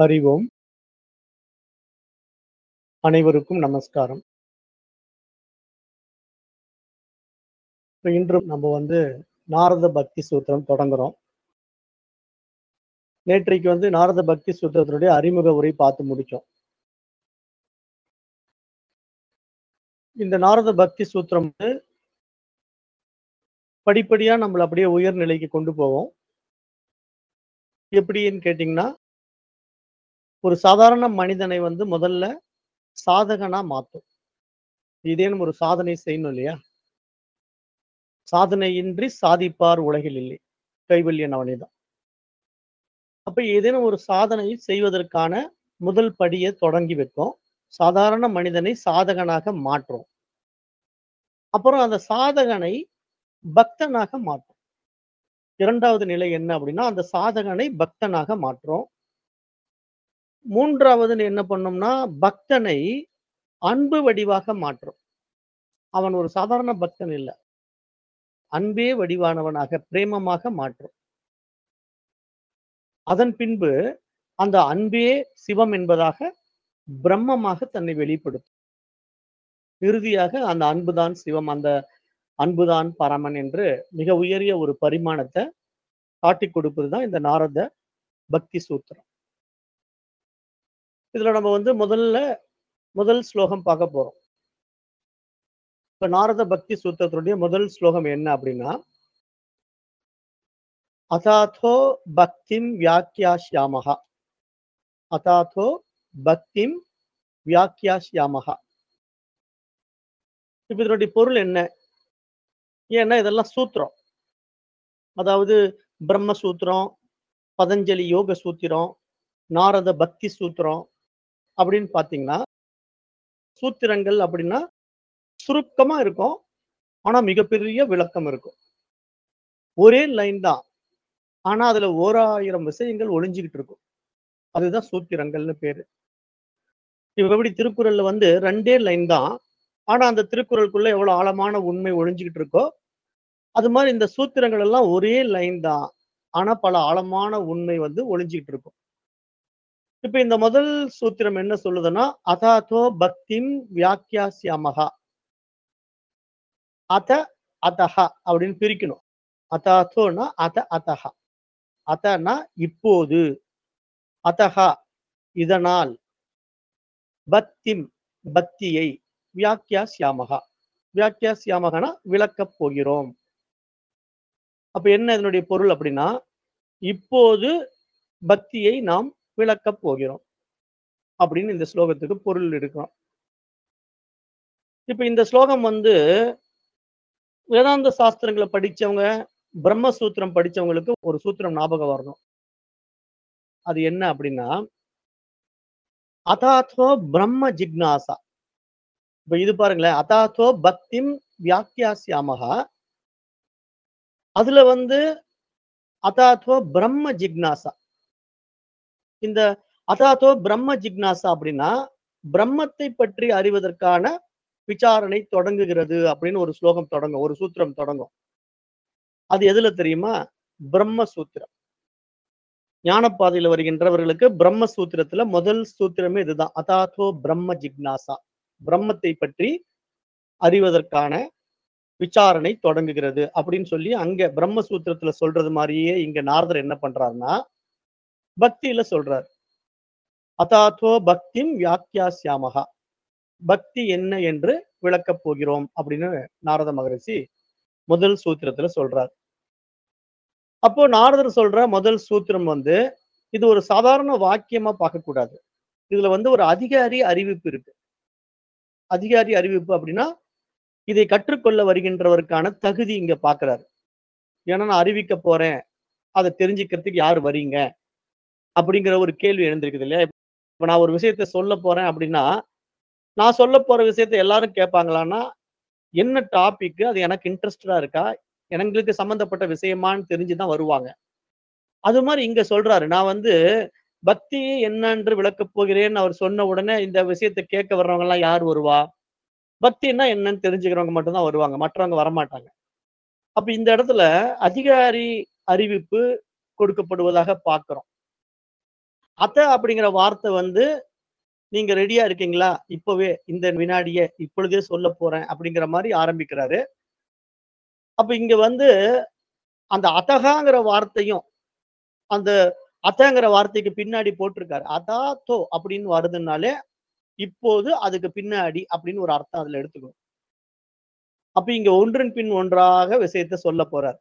அறிவோம் அனைவருக்கும் நமஸ்காரம் இப்ப இன்று நம்ம வந்து நாரத பக்தி சூத்திரம் தொடங்குறோம் நேற்றைக்கு வந்து நாரத பக்தி சூத்திரத்தினுடைய அறிமுக உரை பார்த்து முடிச்சோம் இந்த நாரத பக்தி சூத்திரம் வந்து படிப்படியா நம்மள அப்படியே உயர்நிலைக்கு கொண்டு போவோம் எப்படின்னு கேட்டிங்கன்னா ஒரு சாதாரண மனிதனை வந்து முதல்ல சாதகனா மாத்தும் இதேனும் ஒரு சாதனை செய்யணும் இல்லையா சாதனையின்றி சாதிப்பார் உலகில் இல்லை கைவல்யன் அவனிதான் அப்ப ஏதேனும் ஒரு சாதனை செய்வதற்கான முதல் படியை தொடங்கி வைக்கும் சாதாரண மனிதனை சாதகனாக மாற்றும் அப்புறம் அந்த சாதகனை பக்தனாக மாற்றும் இரண்டாவது நிலை என்ன அப்படின்னா அந்த சாதகனை பக்தனாக மாற்றும் மூன்றாவது என்ன பண்ணோம்னா பக்தனை அன்பு வடிவாக மாற்றும் அவன் ஒரு சாதாரண பக்தன் இல்லை அன்பே வடிவானவனாக பிரேமமாக மாற்றும் அதன் பின்பு அந்த அன்பே சிவம் என்பதாக பிரம்மமாக தன்னை வெளிப்படுத்தும் இறுதியாக அந்த அன்புதான் சிவம் அந்த அன்புதான் பரமன் என்று மிக உயரிய ஒரு பரிமாணத்தை காட்டி கொடுப்பது தான் இந்த நாரத பக்தி சூத்திரம் இதுல நம்ம வந்து முதல்ல முதல் ஸ்லோகம் பார்க்க போறோம் இப்ப நாரத பக்தி சூத்திரத்தினுடைய முதல் ஸ்லோகம் என்ன அப்படின்னா அதாத்தோ பக்திம் வியாக்கியாஷ்யாமகா அதாத்தோ பக்திம் வியாக்கியாஷ்யாமகா இப்ப இதனுடைய பொருள் என்ன ஏன்னா இதெல்லாம் சூத்திரம் அதாவது பிரம்ம சூத்திரம் பதஞ்சலி யோக சூத்திரம் நாரத பக்தி சூத்திரம் அப்படின்னு பார்த்தீங்கன்னா சூத்திரங்கள் அப்படின்னா சுருக்கமா இருக்கும் ஆனா மிகப்பெரிய விளக்கம் இருக்கும் ஒரே லைன் தான் ஆனா அதுல ஓராயிரம் விஷயங்கள் ஒளிஞ்சுக்கிட்டு இருக்கும் அதுதான் சூத்திரங்கள்னு பேரு இப்ப எப்படி திருக்குறள்ல வந்து ரெண்டே லைன் தான் ஆனா அந்த திருக்குறளுக்குள்ள எவ்வளவு ஆழமான உண்மை ஒளிஞ்சுக்கிட்டு இருக்கோ அது மாதிரி இந்த சூத்திரங்கள் எல்லாம் ஒரே லைன் தான் ஆனா பல ஆழமான உண்மை வந்து ஒளிஞ்சுக்கிட்டு இருக்கும் இப்ப இந்த முதல் சூத்திரம் என்ன சொல்லுதுன்னா அதாத்தோ பக்திம் வியாக்கியாசியாமகா அத அதஹா அப்படின்னு பிரிக்கணும் அதாத்தோனா அத அதஹா அதனா இப்போது அதஹா இதனால் பக்திம் பக்தியை வியாக்கியாசியாமகா வியாக்கியாசியாமகனா விளக்கப் போகிறோம் அப்ப என்ன இதனுடைய பொருள் அப்படின்னா இப்போது பக்தியை நாம் விளக்கப் போகிறோம் அப்படின்னு இந்த ஸ்லோகத்துக்கு பொருள் எடுக்கிறோம் இப்ப இந்த ஸ்லோகம் வந்து வேதாந்த சாஸ்திரங்களை படிச்சவங்க பிரம்மசூத்திரம் படிச்சவங்களுக்கு ஒரு சூத்திரம் ஞாபகம் வரணும் அது என்ன அப்படின்னா அதாத்தோ பிரம்ம ஜிக்னாசா இப்ப இது பாருங்களேன் அதாத்தோ பக்திம் வியாக்கியாசியாமகா அதுல வந்து அதாத்தோ பிரம்ம ஜிக்னாசா இந்த அதாத்தோ பிரம்ம ஜிக்னாசா அப்படின்னா பிரம்மத்தை பற்றி அறிவதற்கான விசாரணை தொடங்குகிறது அப்படின்னு ஒரு ஸ்லோகம் தொடங்கும் ஒரு சூத்திரம் தொடங்கும் அது எதுல தெரியுமா பிரம்ம சூத்திரம் ஞானப்பாதையில வருகின்றவர்களுக்கு பிரம்ம சூத்திரத்துல முதல் சூத்திரமே இதுதான் அதாத்தோ பிரம்ம ஜிக்னாசா பிரம்மத்தை பற்றி அறிவதற்கான விசாரணை தொடங்குகிறது அப்படின்னு சொல்லி அங்க பிரம்ம சூத்திரத்துல சொல்றது மாதிரியே இங்க நாரதர் என்ன பண்றாருன்னா பக்தியில சொல்றார் அதாத்தோ பக்திம் வியாக்கியாசியாமகா பக்தி என்ன என்று விளக்கப் போகிறோம் அப்படின்னு நாரத மகரிஷி முதல் சூத்திரத்துல சொல்றார் அப்போ நாரதர் சொல்ற முதல் சூத்திரம் வந்து இது ஒரு சாதாரண வாக்கியமா பார்க்க கூடாது இதுல வந்து ஒரு அதிகாரி அறிவிப்பு இருக்கு அதிகாரி அறிவிப்பு அப்படின்னா இதை கற்றுக்கொள்ள வருகின்றவருக்கான தகுதி இங்க பாக்குறாரு ஏன்னா நான் அறிவிக்க போறேன் அதை தெரிஞ்சுக்கிறதுக்கு யார் வரீங்க அப்படிங்கிற ஒரு கேள்வி எழுந்திருக்குது இல்லையா இப்ப நான் ஒரு விஷயத்த சொல்ல போறேன் அப்படின்னா நான் சொல்ல போற விஷயத்த எல்லாரும் கேட்பாங்களான்னா என்ன டாபிக் அது எனக்கு இன்ட்ரெஸ்டடா இருக்கா எங்களுக்கு சம்பந்தப்பட்ட விஷயமான்னு தெரிஞ்சுதான் வருவாங்க அது மாதிரி இங்க சொல்றாரு நான் வந்து பக்தி என்னன்று விளக்கப் போகிறேன்னு அவர் சொன்ன உடனே இந்த விஷயத்தை கேட்க வர்றவங்க எல்லாம் யார் வருவா பக்தின்னா என்னன்னு தெரிஞ்சுக்கிறவங்க மட்டும்தான் வருவாங்க மற்றவங்க வரமாட்டாங்க அப்ப இந்த இடத்துல அதிகாரி அறிவிப்பு கொடுக்கப்படுவதாக பார்க்கிறோம் அத அப்படிங்கிற வார்த்தை வந்து நீங்க ரெடியா இருக்கீங்களா? இப்பவே இந்த வினாடியே இப்பொழுதே சொல்லப் போறேன் அப்படிங்கிற மாரி ஆரம்பிக்கிறாரு. அப்ப இங்க வந்து அந்த அதகாங்கிற வார்த்தையும், அந்த அத்தங்கிற வார்த்தைக்கு பின்னாடி போட்டிருக்காரு. அதாத்தோ அப்படின்னு வருதுன்னாலே, இப்போது அதுக்கு பின்னாடி அப்படின்னு ஒரு அர்த்தம் அதுல எடுத்துக்கணும். அப்ப இங்க ஒன்றன் பின் ஒன்றாக விஷயத்த சொல்லப் போறார்.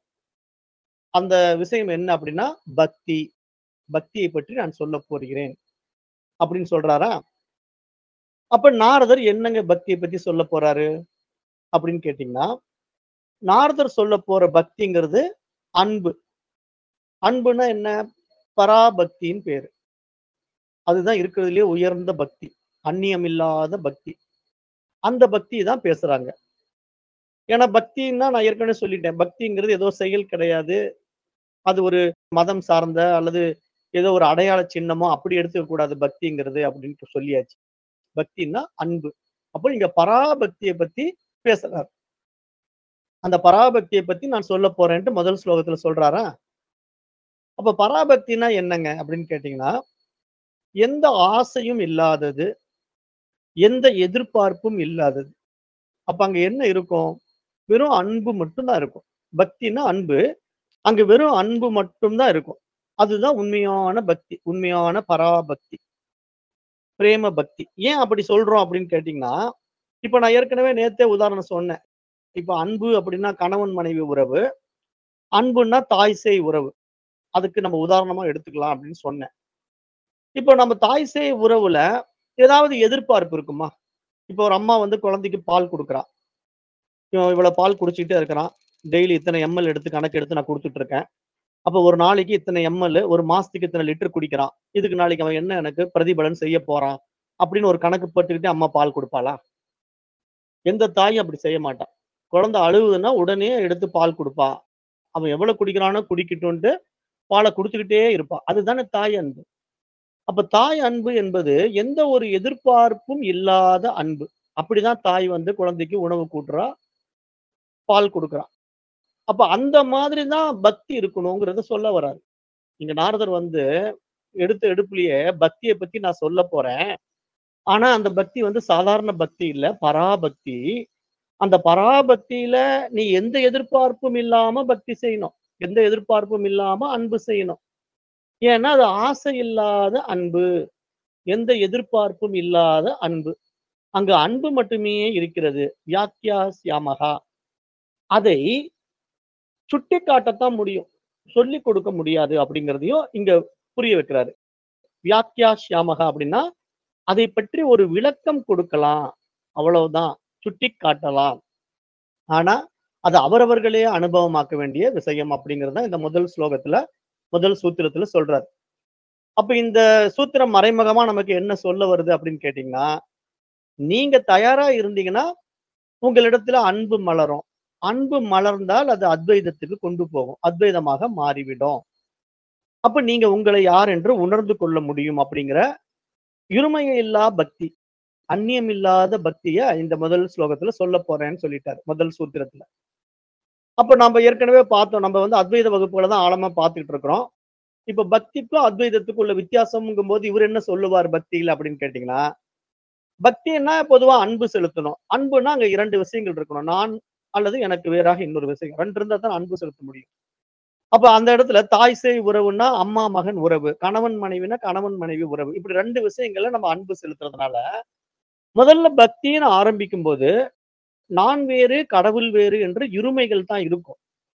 அந்த விஷயம் என்ன அப்படின்னா, பக்தி. பக்தியை பற்றி நான் சொல்லப் போகிறேன். அப்படின்னு சொல்றாரா? அப்ப நாரதர் என்னங்க பக்திய பத்தி சொல்லப் போறாரு? அப்படின்னு கேட்டீங்கன்னா, நாரதர் சொல்லப் போற பக்திங்கிறது அன்பு. அன்புன்னா என்ன? பராபக்தின்னு பேரு. அதுதான் இருக்கிறதுலயே உயர்ந்த பக்தி. அந்நியமில்லாத பக்தி. அந்த பக்திய தான் பேசுறாங்க. ஏன்னா பக்தின்னா நான் ஏற்கனவே சொல்லிட்டேன். பக்திங்கிறது ஏதோ செயல் கிடையாது. அது ஒரு மதம் சார்ந்த அல்லது ஏதோ ஒரு அடையாள சின்னமோ அப்படி எடுத்துக்கக் கூடாது பக்திங்கிறது அப்படின்ட்டு சொல்லியாச்சு. பக்தின்னா அன்பு. அப்ப இங்க பராபக்திய பத்தி பேசுறார். அந்த பராபக்திய பத்தி நான் சொல்லப் போறேன்ட்டு முதல் ஸ்லோகத்துல சொல்றாரா? அப்ப பராபக்தின்னா என்னங்க அப்படின்னு கேட்டீங்கன்னா, எந்த ஆசையும் இல்லாதது, எந்த எதிர்பார்ப்பும் இல்லாதது. அப்ப அங்க என்ன இருக்கும்? வெறும் அன்பு மட்டும் தான் இருக்கும். பக்தின்னா அன்பு. அங்க வெறும் அன்பு மட்டும் தான் இருக்கும். அதுதான் உண்மையான பக்தி. உண்மையான பராபக்தி. பிரேம பக்தி. ஏன் அப்படி சொல்றோம் அப்படின்னு கேட்டீங்கன்னா, இப்ப நான் ஏற்கனவே நேத்தே உதாரணம் சொன்னேன். இப்ப அன்பு அப்படின்னா கணவன் மனைவி உறவு. அன்புன்னா தாய் சேய் உறவு. அதுக்கு நம்ம உதாரணமா எடுத்துக்கலாம் அப்படின்னு சொன்னேன். இப்ப நம்ம தாய் சேய் உறவுல ஏதாவது எதிர்பார்ப்பு இருக்குமா? இப்ப ஒரு அம்மா வந்து குழந்தைக்கு பால் குடுக்குறா. இவன் இவ்வளவு பால் குடிச்சுக்கிட்டே இருக்கிறான். டெய்லி இத்தனை எம்எல் எடுத்து கணக்கு எடுத்து நான் குடுத்துட்டு இருக்கேன். அப்ப ஒரு நாளைக்கு இத்தனை எம்எல், ஒரு மாசத்துக்கு இத்தனை லிட்டர் குடிக்கிறான். இதுக்கு நாளைக்கு அவன் என்ன எனக்கு பிரதிபலன் செய்யப் போறான்? அப்படின்னு ஒரு கணக்கு போட்டுக்கிட்டு அம்மா பால் குடுப்பாளா? எந்த தாயும் அப்படி செய்ய மாட்டா. குழந்தை அழுவுதுன்னா உடனே எடுத்து பால் குடுப்பா. அவன் எவ்வளவு குடிக்கிறானோ குடிக்கட்டும்ன்ட்டு பால குடுத்துக்கிட்டே இருப்பா. அதுதானே தாய் அன்பு. அப்ப தாய் அன்பு என்பது எந்த ஒரு எதிர்பார்ப்பும் இல்லாத அன்பு. அப்படிதான் தாய் வந்து குழந்தைக்கு உணவு கூட்டுறா. பால் குடுக்குறா. அப்ப அந்த மாதிரி தான் பக்தி இருக்கணுங்கிறத சொல்ல வராரு. இங்க நாரதர் வந்து எடுத்த எடுப்பிலேயே பக்திய பத்தி நான் சொல்லப் போறேன். ஆனா அந்த பக்தி வந்து சாதாரண பக்தி இல்ல. பராபக்தி. அந்த பராபக்தியில நீ எந்த எதிர்பார்ப்பும் இல்லாம பக்தி செய்யணும். எந்த எதிர்பார்ப்பும் இல்லாம அன்பு செய்யணும். ஏன்னா அது ஆசை இல்லாத அன்பு. எந்த எதிர்பார்ப்பும் இல்லாத அன்பு. அங்கு அன்பு மட்டுமே இருக்கிறது. வியாக்யாஸ்யாமஹா. அதை சுட்டிக்காட்டத்தான் முடியும். சொல்லிக் கொடுக்க முடியாது அப்படிங்கிறதையும் இங்க புரிய வைக்கிறாரு. வியாக்யாஸ்யாமஹா அப்படின்னா, அதைப் பற்றி ஒரு விளக்கம் கொடுக்கலாம். அவ்வளவுதான். சுட்டிக்காட்டலாம். ஆனா, அது அவரவர்களே அனுபவமாக்க வேண்டிய விஷயம் அப்படிங்கிறது தான் இந்த முதல் ஸ்லோகத்துல, முதல் சூத்திரத்துல சொல்றாரு. அப்ப இந்த சூத்திரம் மறைமுகமா நமக்கு என்ன சொல்ல வருது அப்படின்னு கேட்டீங்கன்னா, நீங்க தயாரா இருந்தீங்கன்னா, உங்களிடத்துல அன்பு மலரும். அன்பு மலர்ந்தால் அது அத்வைதத்துக்கு கொண்டு போகும். அத்வைதமாக மாறிவிடும். அப்ப நீங்க உங்களை யார் என்று உணர்ந்து கொள்ள முடியும் அப்படிங்கிற இருமையில்லா பக்தி. அந்நியமில்லாத பக்திய இந்த முதல் ஸ்லோகத்துல சொல்லப் போறேன்னு சொல்லிட்டாரு. முதல் சூத்திரத்துல. அப்ப நாம ஏற்கனவே பார்த்தோம். நம்ம வந்து அத்வைத வகுப்புகள தான் ஆழமா பார்த்துக்கிட்டு இருக்கிறோம். இப்ப பக்திக்கும் அத்வைதத்துக்கும் உள்ள வித்தியாசம்ங்கும்போது இவரு என்ன சொல்லுவார் பக்தியில அப்படின்னு கேட்டீங்கன்னா, பக்தின்னா பொதுவா அன்பு செலுத்தணும். அன்புன்னா அங்க 2 விஷயங்கள் இருக்கணும். நான் அல்லது எனக்கு வேறாக இன்னொரு விஷயம். 2 இருந்தா தான் அன்பு செலுத்த முடியும். அப்ப அந்த இடத்துல தாய் சேய் உறவுன்னா அம்மா மகன் உறவு. கணவன் மனைவினா கணவன் மனைவி உறவு. இப்படி 2 விஷயங்கள்ல நம்ம அன்பு செலுத்துறதுனால, முதல்ல பக்தின்னு ஆரம்பிக்கும்போது, நான் வேறு, கடவுள் வேறு என்று இருமைகள் தான் இருக்கும்.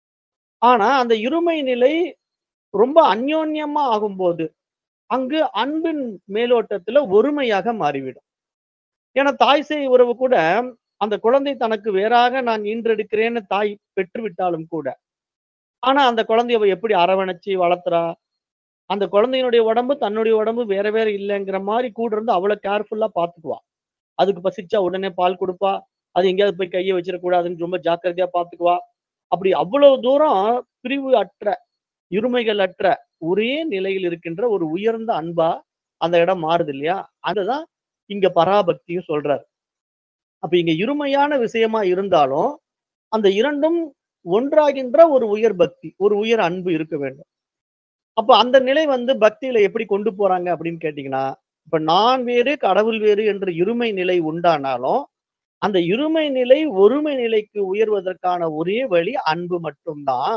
ஆனா அந்த இருமை நிலை ரொம்ப அந்யோன்யமா ஆகும்போது, அங்கு அன்பின் மேலோட்டத்துல ஒருமையாக மாறிவிடும். ஏன்னா தாய் சேய் உறவு கூட அந்த குழந்தை தனக்கு வேறாக நான் ஈன்றெடுக்கிறேன்னு தாய் பெற்றுவிட்டாலும் கூட, ஆனா அந்த குழந்தைய அவ எப்படி அரவணைச்சு வளர்த்துறா? அந்த குழந்தையினுடைய உடம்பு தன்னுடைய உடம்பு வேற வேற இல்லைங்கிற மாரி கூட இருந்து அவ்வளவு கேர்ஃபுல்லா பார்த்துக்குவா. அதுக்கு பசிச்சா உடனே பால் குடுப்பா. அது எங்கேயாவது போய் கைய வச்சிடக் கூடாதுன்னு ரொம்ப ஜாக்கிரதையா பார்த்துக்குவா. அப்படி அவ்வளவு தூரம் பிரிவு அற்ற, இருமைகள் அற்ற, ஒரே நிலையில் இருக்கின்ற ஒரு உயர்ந்த அன்பா அந்த இடம் மாறுது இல்லையா? அதுதான் இங்க பராபக்தியும் சொல்றாரு. அப்ப இங்க இருமையான விஷயமா இருந்தாலும், அந்த 2ம் ஒன்றாகின்ற ஒரு உயர் பக்தி, ஒரு உயர் அன்பு இருக்க வேண்டும். அப்ப அந்த நிலை வந்து பக்தியில எப்படி கொண்டு போறாங்க அப்படின்னு கேட்டீங்கன்னா, இப்ப நான் வேறு, கடவுள் வேறு என்ற இருமை நிலை உண்டானாலும், அந்த இருமை நிலை ஒருமை நிலைக்கு உயர்வதற்கான ஒரே வழி அன்பு மட்டும் தான்.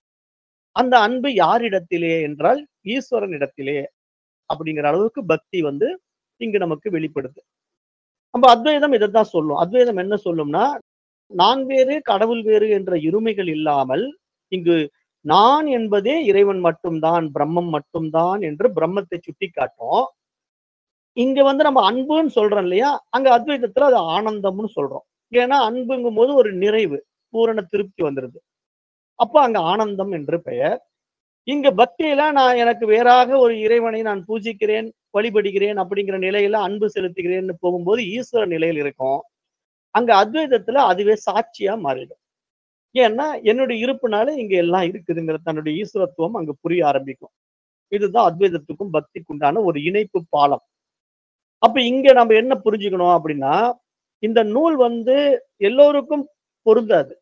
அந்த அன்பு யாரிடத்திலே என்றால், ஈஸ்வரனிடத்திலே. அப்படிங்கிற அளவுக்கு பக்தி வந்து இங்கு நமக்கு வெளிப்படுது. அப்ப அத்வைதம் இதத்தான் சொல்லும். அத்வைதம் என்ன சொல்லும்னா, நான் வேறு, கடவுள் வேறு என்ற இருமைகள் இல்லாமல், இங்கு நான் என்பதே இறைவன் மட்டும் தான், பிரம்மம் மட்டும் தான் என்று பிரம்மத்தை சுட்டிக்காட்டும். இங்க வந்து நம்ம அன்புன்னு சொல்றோம் இல்லையா? அங்க அத்வைதத்துல அது ஆனந்தம்னு சொல்றோம். ஏன்னா அன்புங்கும்போது ஒரு நிறைவு, பூரண திருப்தி வந்துருது. அப்ப அங்க ஆனந்தம் என்று பெயர். இங்க பக்தியில நான் எனக்கு வேறாக ஒரு இறைவனை நான் பூஜிக்கிறேன், வழிபடுகிறேன் அப்படிங்கிற நிலையில அன்பு செலுத்துகிறேன்னு போகும்போது ஈஸ்வர நிலையில் இருக்கும். அங்க அத்வைதத்துல அதுவே சாட்சியா மாறிடும். ஏன்னா என்னுடைய இருப்புனால இங்க எல்லாம் இருக்குதுங்கிற தன்னுடைய ஈஸ்வரத்துவம் அங்க புரிய ஆரம்பிக்கும். இதுதான் அத்வைதத்துக்கும் பக்திக்கு உண்டான ஒரு இணைப்பு பாலம். அப்ப இங்க நம்ம என்ன புரிஞ்சுக்கணும் அப்படின்னா, இந்த நூல் வந்து எல்லோருக்கும் பொருந்தாது.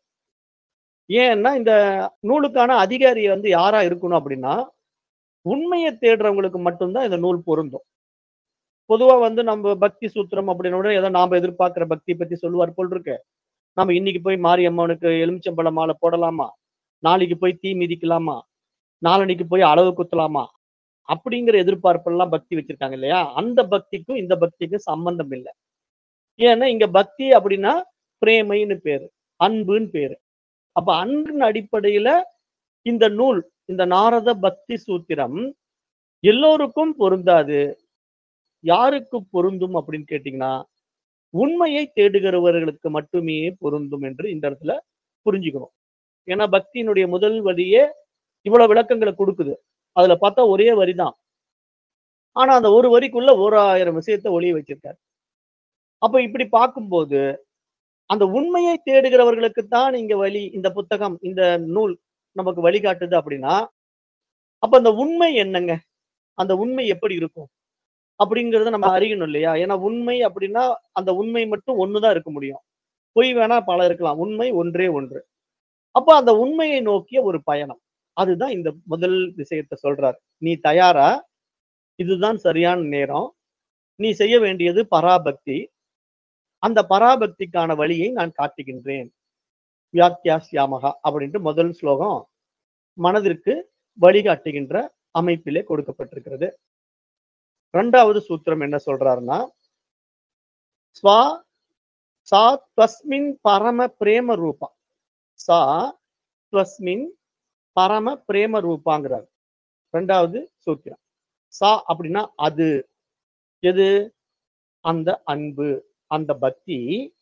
ஏன்னா இந்த நூலுக்கான அதிகாரி வந்து யாரா இருக்கணும் அப்படின்னா, உண்மைய தேடுறவங்களுக்கு மட்டும் தான் இந்த நூல் பொருந்தும். பொதுவா வந்து நம்ம பக்தி சூத்திரம் அப்படின்ன உடனே ஏதோ நாம எதிர்பார்க்கிற பக்தி பத்தி சொல்லுவார் போல் இருக்கு. நம்ம இன்னைக்கு போய் மாரியம்மனுக்கு எலுமிச்சம்பழ மாலை போடலாமா? நாளைக்கு போய் தீ மிதிக்கலாமா? நாளன்னைக்கு போய் அளவு குத்தலாமா? அப்படிங்கிற எதிர்பார்ப்பெல்லாம் பக்தி வச்சிருக்காங்க இல்லையா? அந்த பக்திக்கும் இந்த பக்திக்கும் சம்பந்தம் இல்ல. ஏன்னா இங்க பக்தி அப்படின்னா பிரேமைன்னு பேரு. அன்புன்னு பேரு. அப்ப அன்பின் அடிப்படையில இந்த நூல், இந்த நாரத பக்தி சூத்திரம் எல்லோருக்கும் பொருந்தாது. யாருக்கு பொருந்தும் அப்படின்னு கேட்டீங்கன்னா, உண்மையை தேடுகிறவர்களுக்கு மட்டுமே பொருந்தும் என்று இந்த இடத்துல புரிஞ்சுக்கணும். ஏன்னா பக்தியினுடைய முதல் வரியே இவ்வளவு விளக்கங்கள குடுக்குது. அதுல பார்த்தா ஒரே வரி தான். ஆனா அந்த ஒரு வரிக்குள்ள ஓராயிரம் விஷயத்த ஒளிய வச்சிருக்காரு. அப்ப இப்படி பார்க்கும்போது, அந்த உண்மையை தேடுகிறவர்களுக்கு தான் இங்க வழி. இந்த புத்தகம், இந்த நூல் நமக்கு வழிகாட்டுது அப்படின்னா, அப்ப அந்த உண்மை என்னங்க? அந்த உண்மை எப்படி இருக்கும்? அப்படிங்கிறத நம்ம அறியணும் இல்லையா? ஏன்னா உண்மை அப்படின்னா, அந்த உண்மை மட்டும் ஒண்ணு தான் இருக்க முடியும். பொய் வேணா பல இருக்கலாம். உண்மை ஒன்றே ஒன்று. அப்ப அந்த உண்மையை நோக்கிய ஒரு பயணம். அதுதான் இந்த முதல் விஷயத்த சொல்றாரு. நீ தயாரா? இதுதான் சரியான நேரம். நீ செய்ய வேண்டியது பராபக்தி. அந்த பராபக்திக்கான வழியை நான் காட்டுகின்றேன். வியாக்கியாஸ்யாமஹா அப்படின்ட்டு முதல் ஸ்லோகம் மனதிற்கு வழிகாட்டுகின்ற அமைப்பிலே கொடுக்கப்பட்டிருக்கிறது. 2வது சூத்திரம் என்ன சொல்றாருன்னா, ஸ்வா சா தஸ்மின் பரம பிரேம ரூபா. சா துவஸ்மின் பரம பிரேம ரூபாங்கிறார். 2வது சூத்திரம். சா அப்படின்னா அது. எது? அந்த அன்பு, அந்த பக்தி.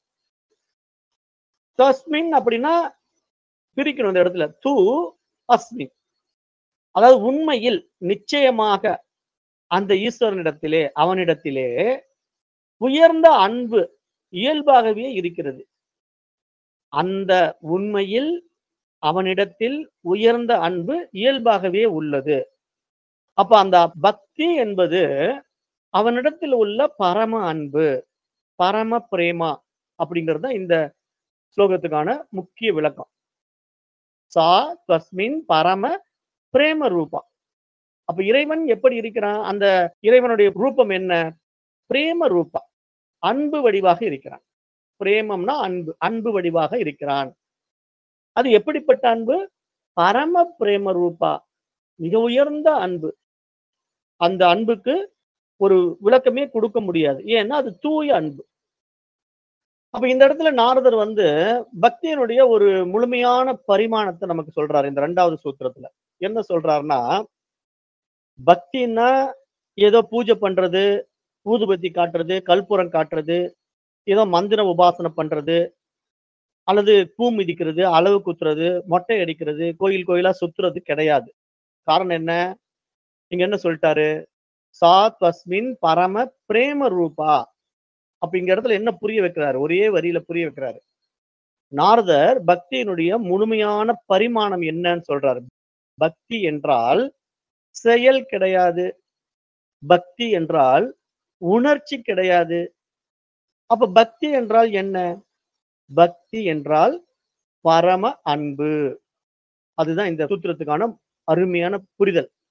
தஸ்மின் அப்படின்னா பிரிக்கணும் இந்த இடத்துல. து அஸ்மின். அதாவது உண்மையில், நிச்சயமாக அந்த ஈஸ்வரனிடத்திலே, அவனிடத்திலே உயர்ந்த அன்பு இயல்பாகவே இருக்கிறது. அந்த உண்மையில் அவனிடத்தில் உயர்ந்த அன்பு இயல்பாகவே உள்ளது. அப்ப அந்த பக்தி என்பது அவனிடத்தில் உள்ள பரம அன்பு, பரம பிரேமா அப்படிங்கிறது தான் இந்த ஸ்லோகத்துக்கான முக்கிய விளக்கம். சா தஸ்மின் பரம பிரேம ரூபா. அப்ப இறைவன் எப்படி இருக்கிறான்? அந்த இறைவனுடைய ரூபம் என்ன? பிரேம ரூபா. அன்பு வடிவாக இருக்கிறான். பிரேமம்னா அன்பு. அன்பு வடிவாக இருக்கிறான். அது எப்படிப்பட்ட அன்பு? பரம பிரேம ரூபா. மிக உயர்ந்த அன்பு. அந்த அன்புக்கு ஒரு விளக்கமே குடுக்க முடியாது. ஏன்னா அது தூய அன்பு. அப்ப இந்த இடத்துல நாரதர் வந்து பக்தியினுடைய ஒரு முழுமையான பரிமாணத்த நமக்கு சொல்றாரு இந்த 2வது சூத்திரத்துல. என்ன சொல்றாருன்னா, பக்தின்னா ஏதோ பூஜை பண்றது, ஊதுபத்தி காட்டுறது, கற்பூரம் காட்டுறது, ஏதோ மந்திர உபாசனை பண்றது, அல்லது பூ மிதிக்கிறது, அளவு குத்துறது, மொட்டை அடிக்கிறது, கோயில் கோயிலா சுத்துறது கிடையாது. காரணம் என்ன? இங்க என்ன சொல்ட்டாரு? சா தஸ்மின் பரம பிரேம ரூபா. அப்ப இங்க இடத்துல என்ன புரிய வைக்கிறாரு? ஒரே வரியில புரிய வைக்கிறாரு. நாரதர் பக்தியினுடைய முழுமையான பரிமாணம் என்னன்னு சொல்றாரு. பக்தி என்றால் செயல் கிடையாது. பக்தி என்றால் உணர்ச்சி கிடையாது. அப்ப பக்தி என்றால் என்ன? பக்தி என்றால் பரம அன்பு. அதுதான் இந்த சூத்திரத்துக்கான அருமையான புரிதல்.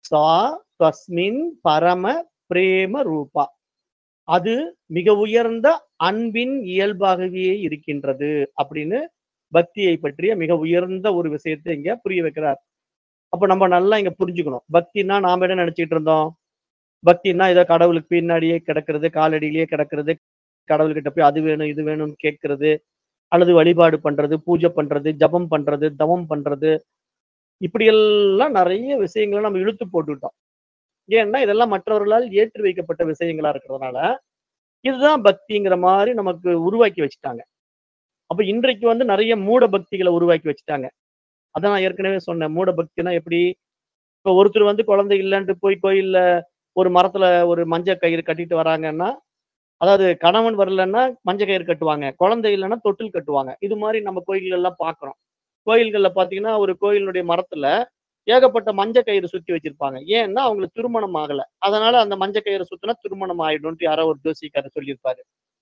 சா தஸ்மின் பரம பிரேம ரூபா அது மிக உயர்ந்த அன்பின் இயல்பாகவே இருக்கின்றது அப்படின்னு பக்தியை பற்றிய மிக உயர்ந்த ஒரு விஷயத்தை இங்க புரிய வைக்கிறார் அப்ப நம்ம நல்லா இங்க புரிஞ்சுக்கணும் பக்தின்னா நாம என்ன நினைச்சிட்டு இருந்தோம் பக்தின்னா ஏதோ கடவுளுக்கு பின்னாடியே கிடக்கிறது காலடியிலேயே கிடக்கிறது கடவுள்கிட்ட போய் அது வேணும் இது வேணும்னு கேட்கறது அல்லது வழிபாடு பண்றது பூஜை பண்றது ஜபம் பண்றது தவம் பண்றது இப்படியெல்லாம் நிறைய விஷயங்களை நம்ம இழுத்து போட்டுட்டோம் ஏன்னா இதெல்லாம் மற்றவர்களால் ஏற்றி வைக்கப்பட்ட விஷயங்களா இருக்கிறதுனால இதுதான் பக்திங்கிற மாதிரி நமக்கு உருவாக்கி வச்சுட்டாங்க அப்ப இன்றைக்கு வந்து நிறைய மூட பக்திகளை உருவாக்கி வச்சுட்டாங்க அதான் நான் ஏற்கனவே சொன்னேன் மூட பக்தினா எப்படி இப்ப ஒருத்தர் வந்து குழந்தை இல்லைன்ட்டு போய் கோயில்ல ஒரு மரத்துல ஒரு மஞ்சள் கயிறு கட்டிட்டு வராங்கன்னா அதாவது கணவன் வரலன்னா மஞ்சள் கயிறு கட்டுவாங்க குழந்தை இல்லைன்னா தொட்டில் கட்டுவாங்க இது மாதிரி நம்ம கோயில்கள் எல்லாம் பாக்குறோம் கோயில்கள்ல பாத்தீங்கன்னா ஒரு கோயிலுடைய மரத்துல ஏகப்பட்ட மஞ்சள் கயிறு சுத்தி வச்சிருப்பாங்க ஏன்னா அவங்களுக்கு திருமணம் ஆகல அதனால அந்த மஞ்சள் கயிறு சுத்தினா திருமணம் ஆயிடும்ட்டு யாரோ ஒரு ஜோசிக்காரர் சொல்லியிருப்பாரு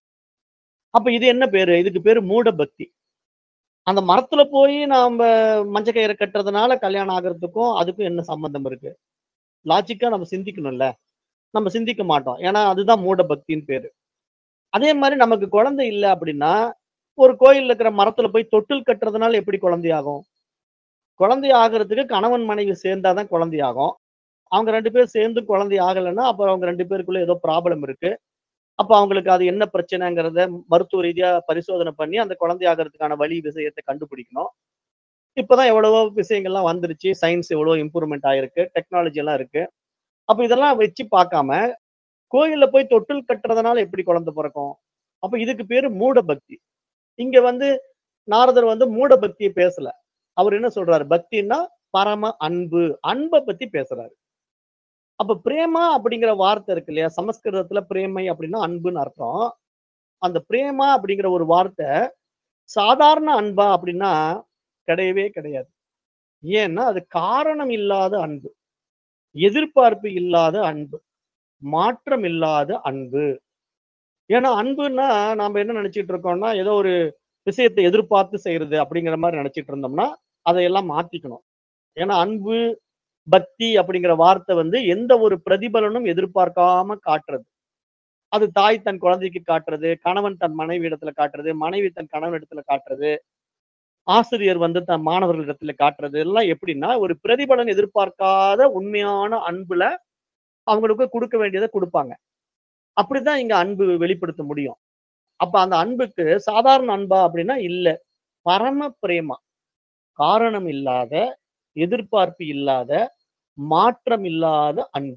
அப்ப இது என்ன பேரு இதுக்கு பேரு மூட பக்தி அந்த மரத்துல போய் நாம மஞ்சள் கயிறு கட்டுறதுனால கல்யாணம் ஆகிறதுக்கும் அதுக்கும் என்ன சம்பந்தம் இருக்கு லாஜிக்கா நம்ம சிந்திக்கணும்ல நம்ம சிந்திக்க மாட்டோம் ஏன்னா அதுதான் மூட பக்தின்னு பேரு அதே மாதிரி நமக்கு குழந்தை இல்லை அப்படின்னா ஒரு கோயில்ல இருக்கிற மரத்துல போய் தொட்டில் கட்டுறதுனால எப்படி குழந்தையாகும் குழந்தை ஆகிறதுக்கு கணவன் மனைவி சேர்ந்தாதான் குழந்தையாகும் அவங்க ரெண்டு பேரும் சேர்ந்து குழந்தை ஆகலைன்னா அப்ப அவங்க ரெண்டு பேருக்குள்ள ஏதோ ப்ராப்ளம் இருக்கு அப்ப அவங்களுக்கு அது என்ன பிரச்சனைங்கிறத மருத்துவ ரீதியா பரிசோதனை பண்ணி அந்த குழந்தை ஆகிறதுக்கான வழி விஷயத்தை கண்டுபிடிக்கணும் இப்பதான் எவ்வளவோ விஷயங்கள்லாம் வந்துருச்சு சயின்ஸ் எவ்வளவோ இம்ப்ரூவ்மெண்ட் ஆயிருக்கு டெக்னாலஜி எல்லாம் இருக்கு அப்ப இதெல்லாம் வச்சு பார்க்காம கோயில்ல போய் தொட்டில் கட்டுறதுனால எப்படி குழந்தை பிறக்கும் அப்ப இதுக்கு பேரு மூட பக்தி இங்க வந்து நாரதர் வந்து மூட பக்தியை பேசல அவர் என்ன சொல்றாரு பக்தின்னா பரம அன்பு அன்பை பத்தி பேசுறாரு அப்ப பிரேமா அப்படிங்கிற வார்த்தை இருக்கு இல்லையா சமஸ்கிருதத்துல பிரேமை அப்படின்னா அன்புன்னு அர்த்தம் அந்த பிரேமா அப்படிங்கிற ஒரு வார்த்தை சாதாரண அன்பா அப்படின்னா கிடையவே கிடையாது ஏன்னா அது காரணம் இல்லாத அன்பு எதிர்பார்ப்பு இல்லாத அன்பு மாற்றம் இல்லாத அன்பு ஏன்னா அன்புன்னா நாம என்ன நினைச்சிட்டு இருக்கோம்னா ஏதோ ஒரு விஷயத்தை எதிர்பார்த்து செய்யறது அப்படிங்கிற மாதிரி நினைச்சிட்டு இருந்தோம்னா அதையெல்லாம் மாத்திக்கணும் ஏன்னா அன்பு பக்தி அப்படிங்கிற வார்த்தை வந்து எந்த ஒரு பிரதிபலனும் எதிர்பார்க்காம காட்டுறது அது தாய் தன் குழந்தைக்கு காட்டுறது கணவன் தன் மனைவி இடத்துல காட்டுறது மனைவி தன் கணவன் இடத்துல காட்டுறது ஆசிரியர் வந்து தன் மாணவர்கள் இடத்துல காட்டுறது எல்லாம் எப்படின்னா ஒரு பிரதிபலன் எதிர்பார்க்காத உண்மையான அன்புல அவங்களுக்கு கொடுக்க வேண்டியதை கொடுப்பாங்க அப்படிதான் இங்க அன்பு வெளிப்படுத்த முடியும் அப்ப அந்த அன்புக்கு சாதாரண அன்பா அப்படின்னா இல்ல பரம பிரேமா காரணம் இல்லாத எதிர்பார்ப்பு இல்லாத மாற்றம் இல்லாத அன்பு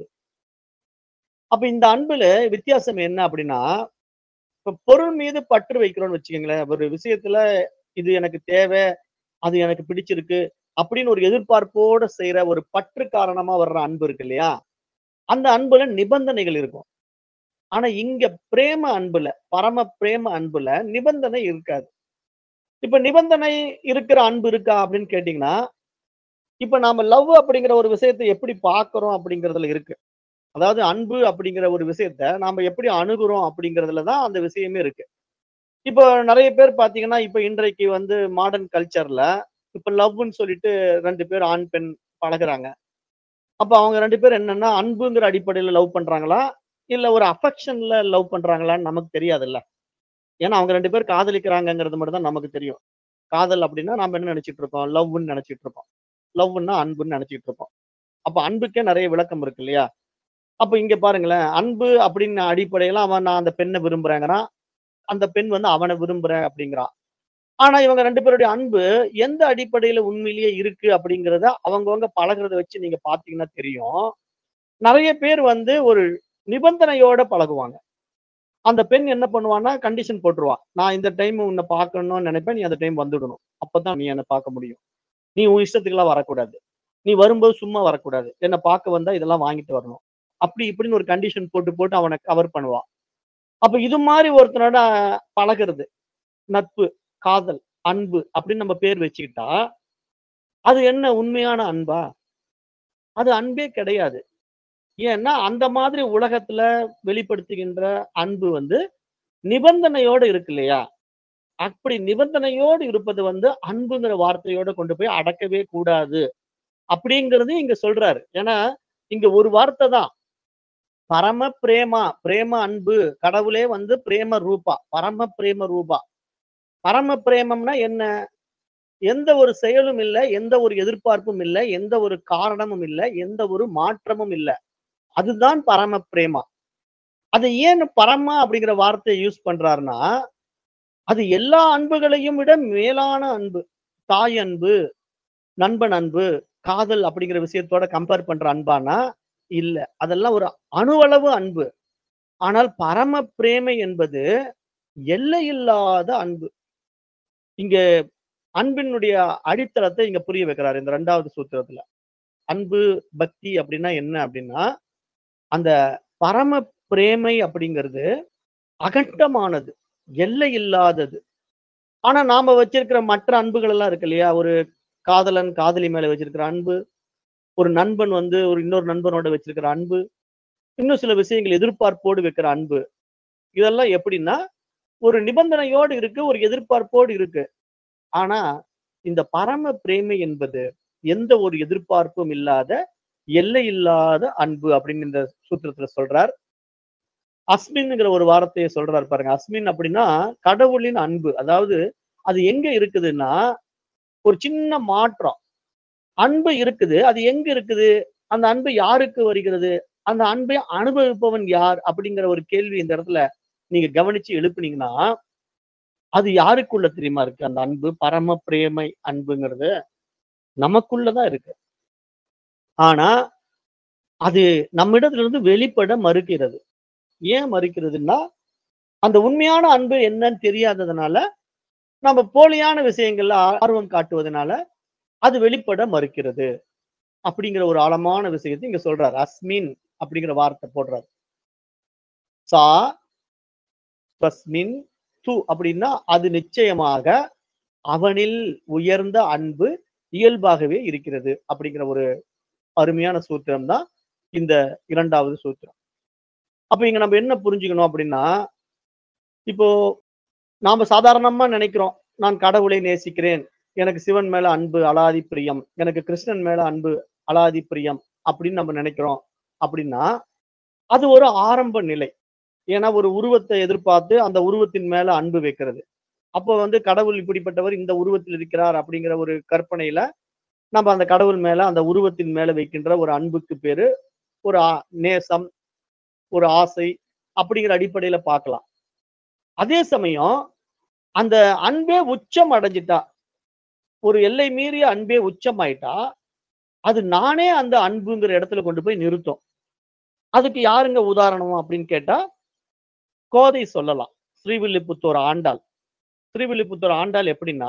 அப்ப இந்த அன்புல வித்தியாசம் என்ன அப்படின்னா இப்ப பொருள் மீது பற்று வைக்கிறோம்னு வச்சுக்கோங்களேன் ஒரு விஷயத்துல இது எனக்கு தேவை அது எனக்கு பிடிச்சிருக்கு அப்படின்னு ஒரு எதிர்பார்ப்போட செய்யற ஒரு பற்று காரணமா வர்ற அன்பு இருக்கு இல்லையா அந்த அன்புல நிபந்தனைகள் இருக்கும் ஆனா இங்க பிரேம அன்புல பரம பிரேம அன்புல நிபந்தனை இருக்காது இப்ப நிபந்தனை இருக்கிற அன்பு இருக்கா அப்படின்னு கேட்டீங்கன்னா இப்ப நாம லவ் அப்படிங்கிற ஒரு விஷயத்தை எப்படி பார்க்கிறோம் அப்படிங்கறதுல இருக்கு அதாவது அன்பு அப்படிங்கிற ஒரு விஷயத்த நாம எப்படி அணுகுறோம் அப்படிங்கறதுல தான் அந்த விஷயமே இருக்கு இப்போ நிறைய பேர் பாத்தீங்கன்னா இப்ப இன்றைக்கு வந்து மாடர்ன் கல்ச்சர்ல இப்ப லவ்னு சொல்லிட்டு ரெண்டு பேர் ஆண் பெண் பழகுறாங்க அப்ப அவங்க ரெண்டு பேர் என்னன்னா அன்புங்கிற அடிப்படையில லவ் பண்றாங்களா இல்ல ஒரு அஃபெக்ஷன்ல லவ் பண்றாங்களான்னு நமக்கு தெரியாதுல்ல ஏன்னா அவங்க ரெண்டு பேர் காதலிக்கிறாங்கங்கிறது மட்டும் தான் நமக்கு தெரியும் காதல் அப்படின்னா நாம என்ன நினைச்சிட்டு இருக்கோம் லவ்னு நினைச்சிட்டு இருக்கோம் லவ்னா அன்புன்னு நினைச்சிட்டு இருக்கோம் அப்ப அன்புக்கே நிறைய விளக்கம் இருக்கு இல்லையா அப்ப இங்க பாருங்களேன் அன்பு அப்படின்னு அடிப்படையில அவன் நான் அந்த பெண்ணை விரும்புறேங்கிறான் அந்த பெண் வந்து அவனை விரும்புறேன் அப்படிங்கிறான் ஆனா இவங்க ரெண்டு பேருடைய அன்பு எந்த அடிப்படையில உண்மையிலேயே இருக்கு அப்படிங்கிறத அவங்கவங்க பழகுறத வச்சு நீங்க பாத்தீங்கன்னா தெரியும் நிறைய பேர் வந்து ஒரு நிபந்தனையோட பழகுவாங்க அந்த பெண் என்ன பண்ணுவான்னா கண்டிஷன் போட்டுருவா நான் இந்த டைம் உன்னை பார்க்கணும்னு நினைப்பேன் நீ அந்த டைம் வந்துடணும் அப்பதான் நீ என்னை பார்க்க முடியும் நீ உன் இஷ்டத்துக்குலாம் வரக்கூடாது நீ வரும்போது சும்மா வரக்கூடாது என்னை பார்க்க வந்தா இதெல்லாம் வாங்கிட்டு வரணும் அப்படி இப்படின்னு ஒரு கண்டிஷன் போட்டு போட்டு அவனை கவர் பண்ணுவா அப்ப இது மாதிரி ஒருத்தனோட பழகுறது நட்பு காதல் அன்பு அப்படின்னு நம்ம பேர் வச்சுக்கிட்டா அது என்ன உண்மையான அன்பா அது அன்பே கிடையாது ஏன்னா அந்த மாதிரி உலகத்துல வெளிப்படுத்துகின்ற அன்பு வந்து நிபந்தனையோட இருக்கு இல்லையா அப்படி நிபந்தனையோடு இருப்பது வந்து அன்புங்கிற வார்த்தையோட கொண்டு போய் அடக்கவே கூடாது அப்படிங்கிறது இங்க சொல்றாரு ஏன்னா இங்க ஒரு வார்த்தை தான் பரம பிரேமா பிரேம அன்பு கடவுளே வந்து பிரேம ரூபா பரம பிரேம ரூபா பரம பிரேமம்னா என்ன எந்த ஒரு செயலும் இல்லை எந்த ஒரு எதிர்பார்ப்பும் இல்லை எந்த ஒரு காரணமும் இல்லை எந்த ஒரு மாற்றமும் இல்லை அதுதான் பரம பிரேமா அது ஏன் பரமா அப்படிங்கிற வார்த்தையை யூஸ் பண்றாருன்னா அது எல்லா அன்புகளையும் விட மேலான அன்பு தாய் அன்பு நண்பன் அன்பு காதல் அப்படிங்கிற விஷயத்தோட கம்பேர் பண்ற அன்பானா இல்ல அதெல்லாம் ஒரு அணுவளவு அன்பு ஆனால் பரம பிரேமை என்பது எல்லையில்லாத அன்பு இங்க அன்பினுடைய அடித்தளத்தை இங்க புரிய வைக்கிறார் இந்த ரெண்டாவது சூத்திரத்துல அன்பு பக்தி அப்படின்னா என்ன அப்படின்னா அந்த பரம பிரேமை அப்படிங்கிறது அகண்டமானது எல்லை இல்லாதது ஆனா நாம வச்சிருக்கிற மற்ற அன்புகள் எல்லாம் இருக்கு இல்லையா ஒரு காதலன் காதலி மேல வச்சிருக்கிற அன்பு ஒரு நண்பன் வந்து ஒரு இன்னொரு நண்பனோட வச்சிருக்கிற அன்பு இன்னும் சில விஷயங்கள் எதிர்பார்ப்போடு வைக்கிற அன்பு இதெல்லாம் எப்படின்னா ஒரு நிபந்தனையோடு இருக்கு ஒரு எதிர்பார்ப்போடு இருக்கு ஆனா இந்த பரம பிரேமை என்பது எந்த ஒரு எதிர்பார்ப்பும் இல்லாத எல்லை இல்லாத அன்பு அப்படின்னு இந்த சூத்திரத்துல சொல்றார் அஸ்மின்ங்கிற ஒரு வார்த்தையை சொல்றாரு பாருங்க அஸ்மின் அப்படின்னா கடவுளின் அன்பு அதாவது அது எங்க இருக்குதுன்னா ஒரு சின்ன மாற்றம் அன்பு இருக்குது அது எங்க இருக்குது அந்த அன்பு யாருக்கு வருகிறது அந்த அன்பை அனுபவிப்பவன் யார் அப்படிங்கிற ஒரு கேள்வி இந்த இடத்துல நீங்க கவனிச்சு எழுப்புனீங்கன்னா அது யாருக்குள்ள தெரியுமா இருக்கு அந்த அன்பு பரம பிரேமை அன்புங்கிறது நமக்குள்ளதான் இருக்கு ஆனா அது நம்மிடத்துல இருந்து வெளிப்பட மறுக்கிறது ஏன் மறுக்கிறதுன்னா அந்த உண்மையான அன்பு என்னன்னு தெரியாததுனால நம்ம போலியான விஷயங்கள்ல ஆர்வம் காட்டுவதனால அது வெளிப்பட மறுக்கிறது அப்படிங்கிற ஒரு ஆழமான விஷயத்தை இங்க சொல்றாரு அஸ்மின் அப்படிங்கிற வார்த்தை போடுறாரு சா தஸ்மின் து அப்படின்னா அது நிச்சயமாக அவனில் உயர்ந்த அன்பு இயல்பாகவே இருக்கிறது அப்படிங்கிற ஒரு அருமையான சூத்திரம் தான் இந்த இரண்டாவது சூத்திரம் அப்ப இங்க நம்ம என்ன புரிஞ்சுக்கணும் அப்படின்னா இப்போ நாம சாதாரணமா நினைக்கிறோம் நான் கடவுளை நேசிக்கிறேன் எனக்கு சிவன் மேல அன்பு அலாதி பிரியம் எனக்கு கிருஷ்ணன் மேல அன்பு அலாதி பிரியம் அப்படின்னு நம்ம நினைக்கிறோம் அப்படின்னா அது ஒரு ஆரம்ப நிலை ஏன்னா ஒரு உருவத்தை எதிர்பார்த்து அந்த உருவத்தின் மேல அன்பு வைக்கிறது அப்போ வந்து கடவுள் இப்படிப்பட்டவர் இந்த உருவத்தில் இருக்கிறார் அப்படிங்கிற ஒரு கற்பனையில நம்ம அந்த கடவுள் மேல அந்த உருவத்தின் மேல வைக்கின்ற ஒரு அன்புக்கு பேரு ஒரு ஆ- நேசம் ஒரு ஆசை அப்படிங்கிற அடிப்படையில பார்க்கலாம் அதே சமயம் அந்த அன்பே உச்சம் அடைஞ்சிட்டா ஒரு எல்லை மீறிய அன்பே உச்சம் ஆயிட்டா அது நானே அந்த அன்புங்கிற இடத்துல கொண்டு போய் நிறுத்தும் அதுக்கு யாருங்க உதாரணம் அப்படின்னு கேட்டா கோதை சொல்லலாம் ஸ்ரீவில்லிபுத்தூர் ஆண்டாள் ஸ்ரீவில்லிபுத்தூர் ஆண்டாள் எப்படின்னா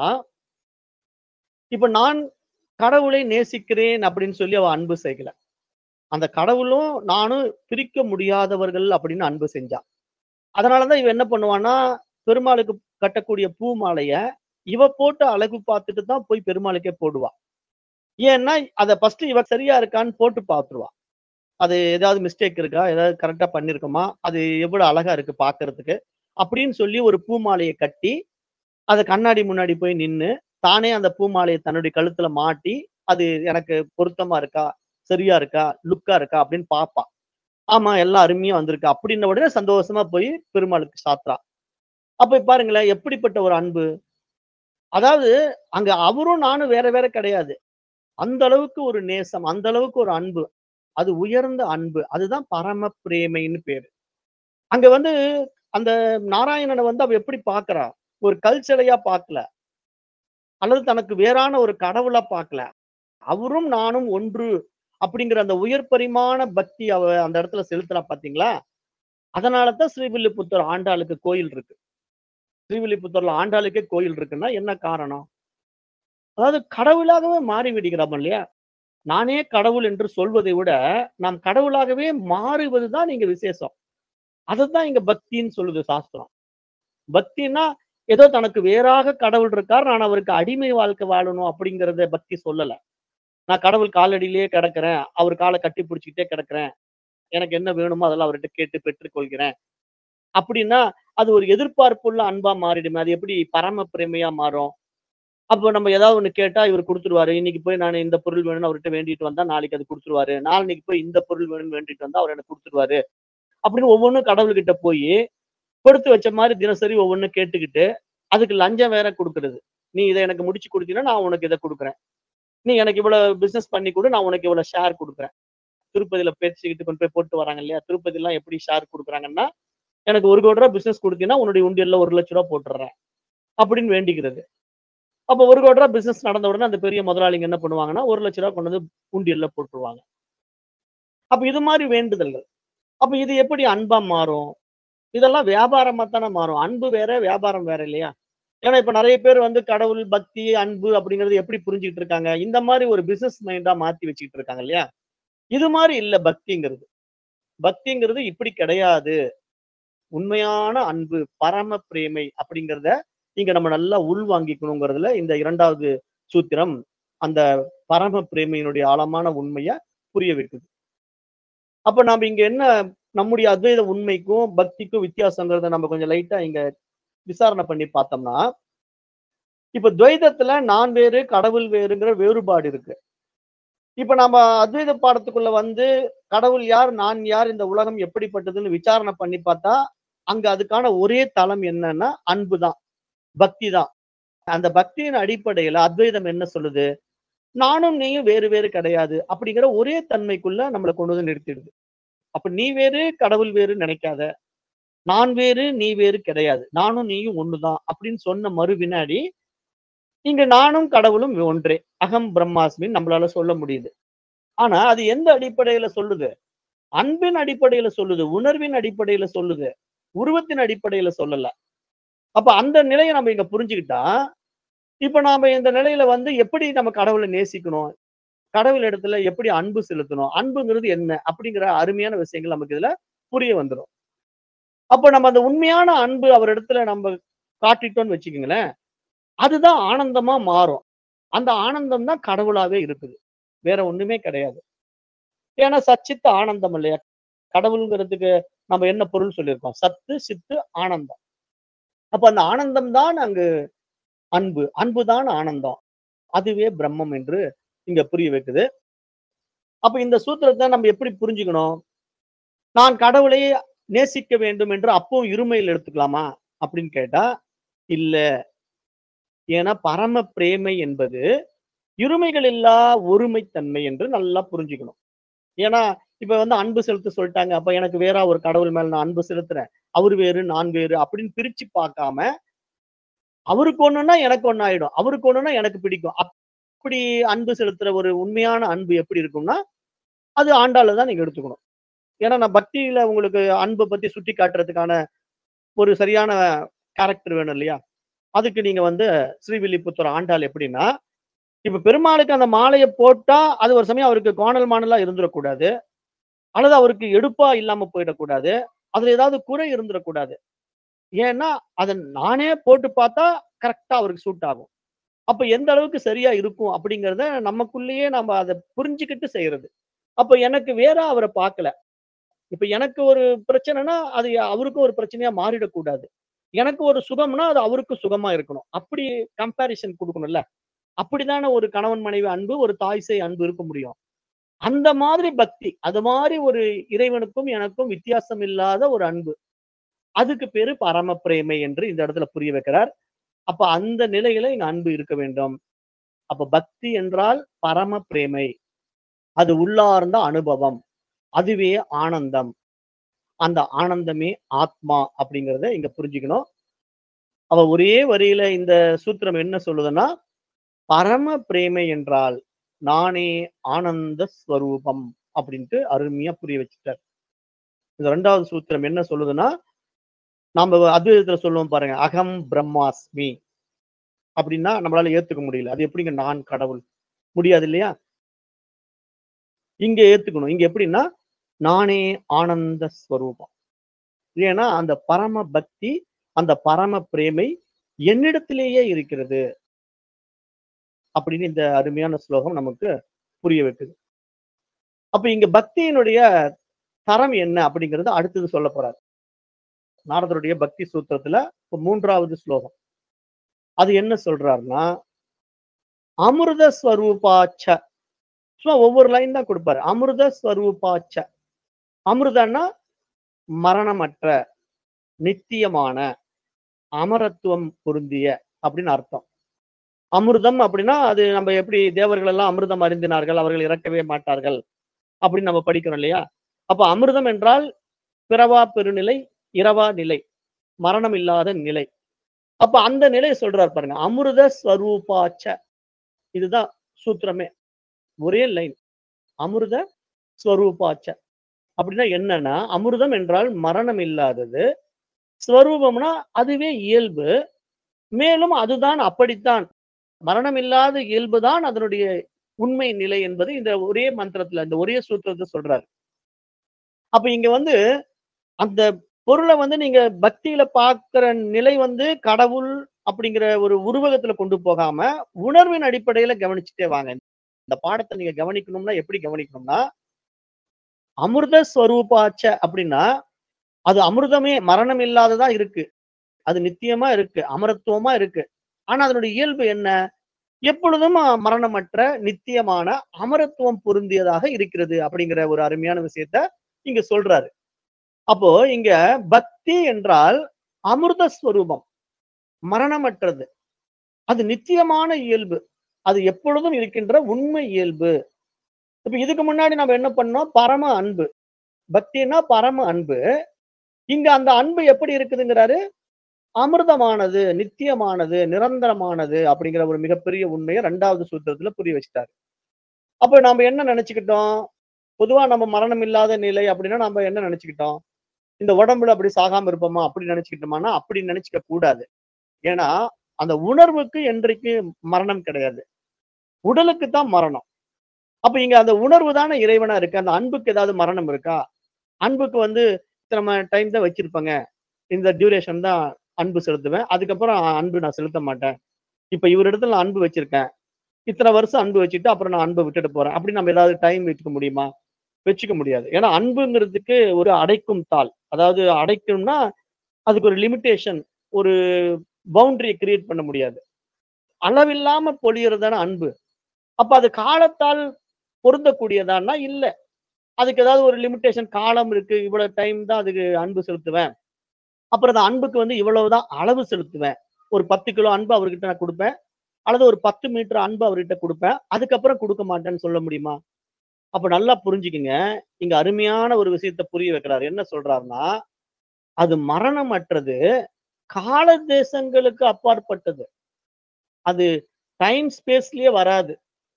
இப்ப நான் கடவுளை நேசிக்கிறேன் அப்படின்னு சொல்லி அவ அன்பு செய்யல அந்த கடவுளும் நானும் பிரிக்க முடியாதவர்கள் அப்படின்னு அன்பு செஞ்சா அதனாலதான் இவ என்ன பண்ணுவான்னா பெருமாளுக்கு கட்டக்கூடிய பூ மாலைய இவ போட்டு அழகு பார்த்துட்டு தான் போய் பெருமாளுக்கே போடுவா ஏன்னா அதை ஃபர்ஸ்ட் இவ சரியா இருக்கான்னு போட்டு பார்த்துருவா அது ஏதாவது மிஸ்டேக் இருக்கா ஏதாவது கரெக்டா பண்ணிருக்கோமா அது எவ்வளவு அழகா இருக்கு பார்க்கிறதுக்கு அப்படின்னு சொல்லி ஒரு பூ மாலையை கட்டி அதை கண்ணாடி முன்னாடி போய் நின்னு தானே அந்த பூ மாலையை தன்னுடைய கழுத்துல மாட்டி அது எனக்கு பொருத்தமா இருக்கா சரியா இருக்கா லுக்கா இருக்கா அப்படின்னு பாப்பா ஆமா எல்லாம் அருமையா வந்திருக்கு அப்படின்ன உடனே சந்தோஷமா போய் பெருமாளுக்கு சாத்துறா அப்ப பாருங்களேன் எப்படிப்பட்ட ஒரு அன்பு அதாவது அங்க அவரும் நானும் வேற வேற கிடையாது அந்த அளவுக்கு ஒரு நேசம் அந்த அளவுக்கு ஒரு அன்பு அது உயர்ந்த அன்பு அதுதான் பரம பிரேமைன்னு பேரு அங்க வந்து அந்த நாராயணனை வந்து அவ எப்படி பார்க்கறா ஒரு கல்ச்சலையா பார்க்கல அல்லது தனக்கு வேறான ஒரு கடவுளா பார்க்கல அவரும் நானும் ஒன்று அப்படிங்கிற அந்த உயர் பரிமாண பக்தி அவ அந்த இடத்துல செலுத்துறா பாத்தீங்களா அதனாலதான் ஸ்ரீவில்லிபுத்தூர் ஆண்டாளுக்கு கோயில் இருக்கு ஸ்ரீவில்லிபுத்தூர்ல ஆண்டாளுக்கே கோயில் இருக்குன்னா என்ன காரணம் அதாவது கடவுளாகவே மாறி விடுகிறோம் இல்லையா நானே கடவுள் என்று சொல்வதை விட நாம் கடவுளாகவே மாறுவதுதான் இங்க விசேஷம் அதுதான் இங்க பக்தின்னு சொல்லுது சாஸ்திரம் பக்தின்னா ஏதோ தனக்கு வேறாக கடவுள் இருக்கார் நான் அவருக்கு அடிமை வாழ்க்கை வாழணும் அப்படிங்கறத பக்தி சொல்லல நான் கடவுள் காலடியிலேயே கிடக்கிறேன் அவர் காலை கட்டி பிடிச்சிக்கிட்டே கிடக்கிறேன் எனக்கு என்ன வேணுமோ அதெல்லாம் அவர்கிட்ட கேட்டு பெற்றுக்கொள்கிறேன் அப்படின்னா அது ஒரு எதிர்பார்ப்புள்ள அன்பா மாறிடுமே அது எப்படி பரம பிரேமையா மாறும் அப்போ நம்ம ஏதாவது ஒண்ணு கேட்டா இவர் குடுத்துருவாரு. இன்னைக்கு போய் நான் இந்த பொருள் வேணும்னு அவர்ட்ட வேண்டிட்டு வந்தா, நாளைக்கு அது குடுத்துருவாரு. நாளான்னைக்கு போய் இந்த பொருள் வேணும்னு வேண்டிட்டு வந்தா, அவர் எனக்கு குடுத்துருவாரு. அப்படின்னு ஒவ்வொன்னும் கடவுள்கிட்ட போயி, கொடுத்து வச்ச மாரி தினசரி ஒவ்வொன்னும் கேட்டுக்கிட்டு, அதுக்கு லஞ்சம் வேற குடுக்குறது. நீ இத எனக்கு முடிச்சு குடுத்தீன்னா, நான் உனக்கு இத குடுக்குறேன். நீ எனக்கு இவ்வளவு பிசினஸ் பண்ணி குடு, நான் உனக்கு இவ்வளவு ஷேர் குடுக்குறேன். திருப்பதியில பேச்சுக்கிட்டு கொண்டு போய் போட்டு வராங்க இல்லையா? திருப்பதிலாம் எப்படி ஷேர் குடுக்குறாங்கன்னா, எனக்கு ரூ. 1,00,00,000 பிசினஸ் குடுத்தீன்னா, உன்னுடைய உண்டியல்ல ரூ. 1,00,000 போட்டுர்றேன். அப்படின்னு வேண்டிக்கிறது. அப்ப ரூ. 1,00,00,000 பிசினஸ் நடந்த உடனே அந்த பெரிய முதலாளிங்க என்ன பண்ணுவாங்கன்னா, ரூ. 1,00,000 கொண்டு வந்து உண்டியல்ல போட்டுருவாங்க. அப்ப இது மாரி வேண்டுதல்கள். அப்ப இது எப்படி அன்பா மாறும்? இதெல்லாம் வியாபாரமா தானே மாறும். அன்பு வேற, வியாபாரம் வேற இல்லையா? ஏன்னா இப்ப நெறைய பேர் வந்து கடவுள், பக்தி, அன்பு அப்படிங்கிறது எப்படி புரிஞ்சுகிட்டு இருக்காங்க? இந்த மாரி ஒரு பிசினஸ் மைண்டா மாத்தி வச்சுக்கிட்டு இருக்காங்க இல்லையா? இது மாரி இல்ல பக்திங்கிறது. பக்திங்கிறது இப்படி கிடையாது. உண்மையான அன்பு, பரம பிரேமை அப்படிங்கிறத இங்க நம்ம நல்லா உள்வாங்கிக்கணுங்கிறதுல இந்த 2வது சூத்திரம் அந்த பரம பிரேமையினுடைய ஆழமான உண்மைய புரிய வைக்குது. அப்ப நாம இங்க என்ன நம்முடைய அத்வைத உண்மைக்கும், பக்திக்கும் வித்தியாசங்கிறத நம்ம கொஞ்சம் லைட்டா இங்க விசாரணை பண்ணி பார்த்தோம்னா, இப்ப துவைதத்துல நான் வேறு, கடவுள் வேறுங்கிற வேறுபாடு இருக்கு. இப்ப நாம அத்வைத பாடத்துக்குள்ள வந்து கடவுள் யார்? நான் யார்? இந்த உலகம் எப்படிப்பட்டதுன்னு விசாரணை பண்ணி பார்த்தா, அங்க அதுக்கான ஒரே தளம் என்னன்னா, அன்பு தான். பக்தி தான். அந்த பக்தியின் அடிப்படையில அத்வைதம் என்ன சொல்லுது? நானும் நீயும் வேறு வேறு கிடையாது. அப்படிங்கிற ஒரே தன்மைக்குள்ள நம்மள கொண்டு வந்து நிறுத்திடுது. அப்ப நீ வேறு, கடவுள் வேறு நினைக்காத. நான் வேறு, நீ வேறு கிடையாது. நானும் நீயும் ஒண்ணுதான். அப்படின்னு சொன்ன மறு வினாடி, இங்க நானும் கடவுளும் ஒன்றே. அகம் பிரம்மாஸ்மின்னு நம்மளால சொல்ல முடியுது. ஆனா அது எந்த அடிப்படையில சொல்லுது? அன்பின் அடிப்படையில சொல்லுது. உணர்வின் அடிப்படையில சொல்லுது. உருவத்தின் அடிப்படையில சொல்லல. அப்ப அந்த நிலைய நம்ம இங்க புரிஞ்சுக்கிட்டா, இப்ப நாம இந்த நிலையில வந்து எப்படி நம்ம கடவுள நேசிக்கணும்? கடவுள் இடத்துல எப்படி அன்பு செலுத்தணும்? அன்புங்கிறது என்ன? அப்படிங்கிற அருமையான விஷயங்கள் நமக்கு இதுல புரிய வந்துரும். அப்ப நம்ம அந்த உண்மையான அன்பு அவரிடத்துல நம்ம காட்டிட்டோம்னு வச்சுக்கங்களேன், அதுதான் ஆனந்தமா மாறும். அந்த ஆனந்தம் தான் கடவுளாவே இருக்குது. வேற ஒண்ணுமே கிடையாது. ஏன்னா சச்சித்த ஆனந்தம் இல்லையா? கடவுள்ங்கிறதுக்கு நம்ம என்ன பொருள் சொல்லியிருக்கோம்? சத்து, சித்து, ஆனந்தம். அப்ப அந்த ஆனந்தம் தான் அங்கு அன்பு. அன்பு தான் ஆனந்தம். அதுவே பிரம்மம் என்று இங்க புரிய வைக்குது. அப்ப இந்த சூத்திரத்த நம்ம எப்படி புரிஞ்சுக்கணும்? நான் கடவுளை நேசிக்க வேண்டும் என்று அப்பவும் இருமையில் எடுத்துக்கலாமா? அப்படின்னு கேட்டா, இல்ல. ஏன்னா பரம பிரேமை என்பது இருமைகள் இல்லா ஒருமைத்தன்மை என்று நல்லா புரிஞ்சுக்கணும். ஏன்னா, இப்ப வந்து அன்பு செலுத்த சொல்ட்டாங்க. அப்ப எனக்கு வேறா ஒரு கடவுள் மேல நான் அன்பு செலுத்துறேன். அவரு வேறு, நான் வேறு அப்படின்னு பிரிச்சு பார்க்காம, அவருக்கு ஒண்ணுன்னா எனக்கு ஒண்ணு ஆயிடும். அவருக்கு ஒண்ணுன்னா எனக்கு பிடிக்கும். அப்படி அன்பு செலுத்துற ஒரு உண்மையான அன்பு எப்படி இருக்கும்னா, அது ஆண்டாள தான் நீங்க எடுத்துக்கணும். ஏன்னா நான் பக்தியில உங்களுக்கு அன்ப பத்தி சுட்டி காட்டுறதுக்கான ஒரு சரியான கேரக்டர் வேணும் இல்லையா? அதுக்கு நீங்க வந்து ஸ்ரீவில்லிபுத்தூர் ஆண்டாள் எப்படின்னா, இப்ப பெருமாளுக்கு அந்த மாலைய போட்டா, அது ஒரு சமயம் அவருக்கு கோணல் மாணலா இருந்துறக்கூடாது. அல்லது அவருக்கு எடுப்பா இல்லாம போயிடக்கூடாது. அதுல ஏதாவது குறை இருந்துறக்கூடாது. ஏன்னா, அத நானே போட்டு பார்த்தா கரெக்ட்டா அவருக்கு சூட் ஆகும். அப்ப எந்த அளவுக்கு சரியா இருக்கும் அப்படிங்கிறத நமக்குள்ளேயே நம்ம அத புரிஞ்சுகிட்டு செய்றது. அப்ப எனக்கு வேறா அவர பார்க்கல. இப்ப எனக்கு ஒரு பிரச்சனைன்னா, அது அவருக்கும் ஒரு பிரச்சனையா மாறிடக்கூடாது. எனக்கு ஒரு சுகம்னா, அது அவருக்கும் சுகமா இருக்கணும். அப்படி கம்பேரிசன் குடுக்கணும்ல. அப்படித்தானே ஒரு கணவன் மனைவி அன்பு, ஒரு தாய் சேய் அன்பு இருக்க முடியும். அந்த மாதிரி பக்தி. அது மாரி ஒரு இறைவனுக்கும் எனக்கும் வித்தியாசம் இல்லாத ஒரு அன்பு. அதுக்கு பேரு பரம பிரேமை என்று இந்த இடத்துல புரிய வைக்கிறார். அப்ப அந்த நிலையில இங்க அன்பு இருக்க வேண்டும். அப்ப பக்தி என்றால் பரம பிரேமை. அது உள்ளார்ந்த அனுபவம். அதுவே ஆனந்தம். அந்த ஆனந்தமே ஆத்மா அப்படிங்கிறத இங்க புரிஞ்சுக்கணும். அவ ஒரே வரியில இந்த சூத்திரம் என்ன சொல்லுதுன்னா, பரம பிரேமை என்றால் நானே ஆனந்த ஸ்வரூபம் அப்படின்ட்டு அருமையா புரிய வச்சுட்டார். இந்த 2வது சூத்திரம் என்ன சொல்லுதுன்னா, நாம அத்வைதத்துல சொல்லுவோம் பாருங்க. அகம் பிரம்மாஸ்மி. அப்படின்னா நம்மளால ஏத்துக்க முடியல. அது எப்படிங்க நான் கடவுள்? முடியாது இல்லையா? இங்க ஏத்துக்கணும். இங்க எப்படின்னா, நானே ஆனந்த ஸ்வரூபம். ஏன்னா, அந்த பரம பக்தி, அந்த பரம பிரேமை என்னிடத்திலேயே இருக்கிறது. அப்படின்னு இந்த அருமையான ஸ்லோகம் நமக்கு புரிய வைக்குது. அப்ப இங்க பக்தியினுடைய தரம் என்ன அப்படிங்கிறத அடுத்தது சொல்லப் போறார். நாரதருடைய பக்தி சூத்திரத்துல இப்ப 3வது ஸ்லோகம். அது என்ன சொல்றாருன்னா, அமிர்த ஸ்வரூபாச்ச சும்மா ஒவ்வொரு லைன் தான் கொடுப்பாரு அமிர்த ஸ்வரூபாச்ச அமிர்தன்னா மரணமற்ற நித்தியமான அமரத்துவம் பொருந்திய அப்படின்னு அர்த்தம் அமிர்தம் அப்படின்னா அது நம்ம எப்படி தேவர்கள் எல்லாம் அமிர்தம் அறிந்தினார்கள் அவர்கள் இறக்கவே மாட்டார்கள் அப்படின்னு நம்ம படிக்கிறோம் இல்லையா அப்ப அமிர்தம் என்றால் பிறவா பெருநிலை இரவா நிலை மரணம் இல்லாத நிலை அப்ப அந்த நிலையை சொல்றார் பாருங்க அமிர்த ஸ்வரூபாச்ச இதுதான் சூத்திரமே ஒரே லைன் அமிர்த ஸ்வரூபாச்ச அப்படின்னா என்னன்னா அமிர்தம் என்றால் மரணம் இல்லாதது ஸ்வரூபம்னா அதுவே இயல்பு மேலும் அதுதான் அப்படித்தான் மரணம் இல்லாத இயல்புதான் அதனுடைய உண்மை நிலை என்பது இந்த ஒரே மந்திரத்துல இந்த ஒரே சூத்திரத்தை சொல்றாரு அப்ப இங்க வந்து அந்த பொருளை வந்து நீங்க பக்தியில பார்க்கிற நிலை வந்து கடவுள் அப்படிங்கிற ஒரு உருவகத்துல கொண்டு போகாம உணர்வின் அடிப்படையில கவனிச்சுட்டே வாங்க இந்த பாடத்தை நீங்க கவனிக்கணும்னா எப்படி கவனிக்கணும்னா அமிர்த ஸ்வரூபாச்ச அப்படின்னா அது அமிர்தமே மரணம் இல்லாததா இருக்கு அது நித்தியமா இருக்கு அமரத்துவமா இருக்கு ஆனா அதனுடைய இயல்பு என்ன எப்பொழுதும் மரணமற்ற நித்தியமான அமரத்துவம் பொருந்தியதாக இருக்கிறது அப்படிங்கிற ஒரு அருமையான விஷயத்த இங்க சொல்றாரு அப்போ இங்க பக்தி என்றால் அமிர்த ஸ்வரூபம் மரணமற்றது அது நித்தியமான இயல்பு அது எப்பொழுதும் இருக்கின்ற உண்மை இயல்பு இப்ப இதுக்கு முன்னாடி நம்ம என்ன பண்ணோம் பரம அன்பு பக்தின்னா பரம அன்பு இங்க அந்த அன்பு எப்படி இருக்குதுங்கிறாரு அமிர்தமானது நித்தியமானது நிரந்தரமானது அப்படிங்கிற ஒரு மிகப்பெரிய உண்மையை ரெண்டாவது சூத்திரத்துல புரிய வச்சுட்டாரு அப்ப நாம என்ன நினைச்சுக்கிட்டோம் பொதுவா நம்ம மரணம் இல்லாத நிலை அப்படின்னா நம்ம என்ன நினைச்சுக்கிட்டோம் இந்த உடம்புல அப்படி சாகாம இருப்போமா அப்படி நினைச்சுக்கிட்டோமானா அப்படி நினைச்சுக்க கூடாது ஏன்னா அந்த உணர்வுக்கு என்றைக்கு மரணம் கிடையாது உடலுக்கு தான் மரணம் அப்ப இங்க அந்த உணர்வு தானே இறைவனா இருக்கு அந்த அன்புக்கு ஏதாவது மரணம் இருக்கா அன்புக்கு வந்து நம்ம டைம் தான் வச்சிருப்பாங்க இந்த டியூரேஷன் தான் அன்பு செலுத்துவேன் அதுக்கப்புறம் அன்பு நான் செலுத்த மாட்டேன் இப்ப இவரிடத்துல நான் அன்பு வச்சிருக்கேன் இத்தனை வருஷம் அன்பு வச்சுட்டு அப்புறம் நான் அன்பை விட்டுட்டு போறேன் அப்படி நம்ம ஏதாவது டைம் வச்சுக்க முடியுமா வச்சுக்க முடியாது ஏன்னா அன்புங்கிறதுக்கு ஒரு அடைக்கும் தாள் அதாவது அடைக்கணும்னா அதுக்கு ஒரு லிமிட்டேஷன் ஒரு பவுண்டரியை கிரியேட் பண்ண முடியாது அளவில்லாம பொழியறதான அன்பு அப்ப அது காலத்தால் பொருந்தக்கூடியதான்னா இல்ல அதுக்கு ஏதாவது ஒரு லிமிட்டேஷன் காலம் இருக்கு இவ்வளவு டைம் தான் அதுக்கு அன்பு செலுத்துவேன் அப்புறம் அந்த அன்புக்கு வந்து இவ்வளவுதான் அளவு செலுத்துவேன் ஒரு பத்து கிலோ அன்பு அவர்கிட்ட நான் கொடுப்பேன் அல்லது ஒரு பத்து மீட்டர் அன்பு அவர்கிட்ட கொடுப்பேன் அதுக்கப்புறம் கொடுக்க மாட்டேன்னு சொல்ல முடியுமா அப்ப நல்லா புரிஞ்சுக்குங்க இங்க அருமையான ஒரு விஷயத்த புரிய வைக்கிறாரு என்ன சொல்றாருன்னா அது மரணமற்றது கால தேசங்களுக்கு அப்பாற்பட்டது அது டைம் ஸ்பேஸ்லயே வராது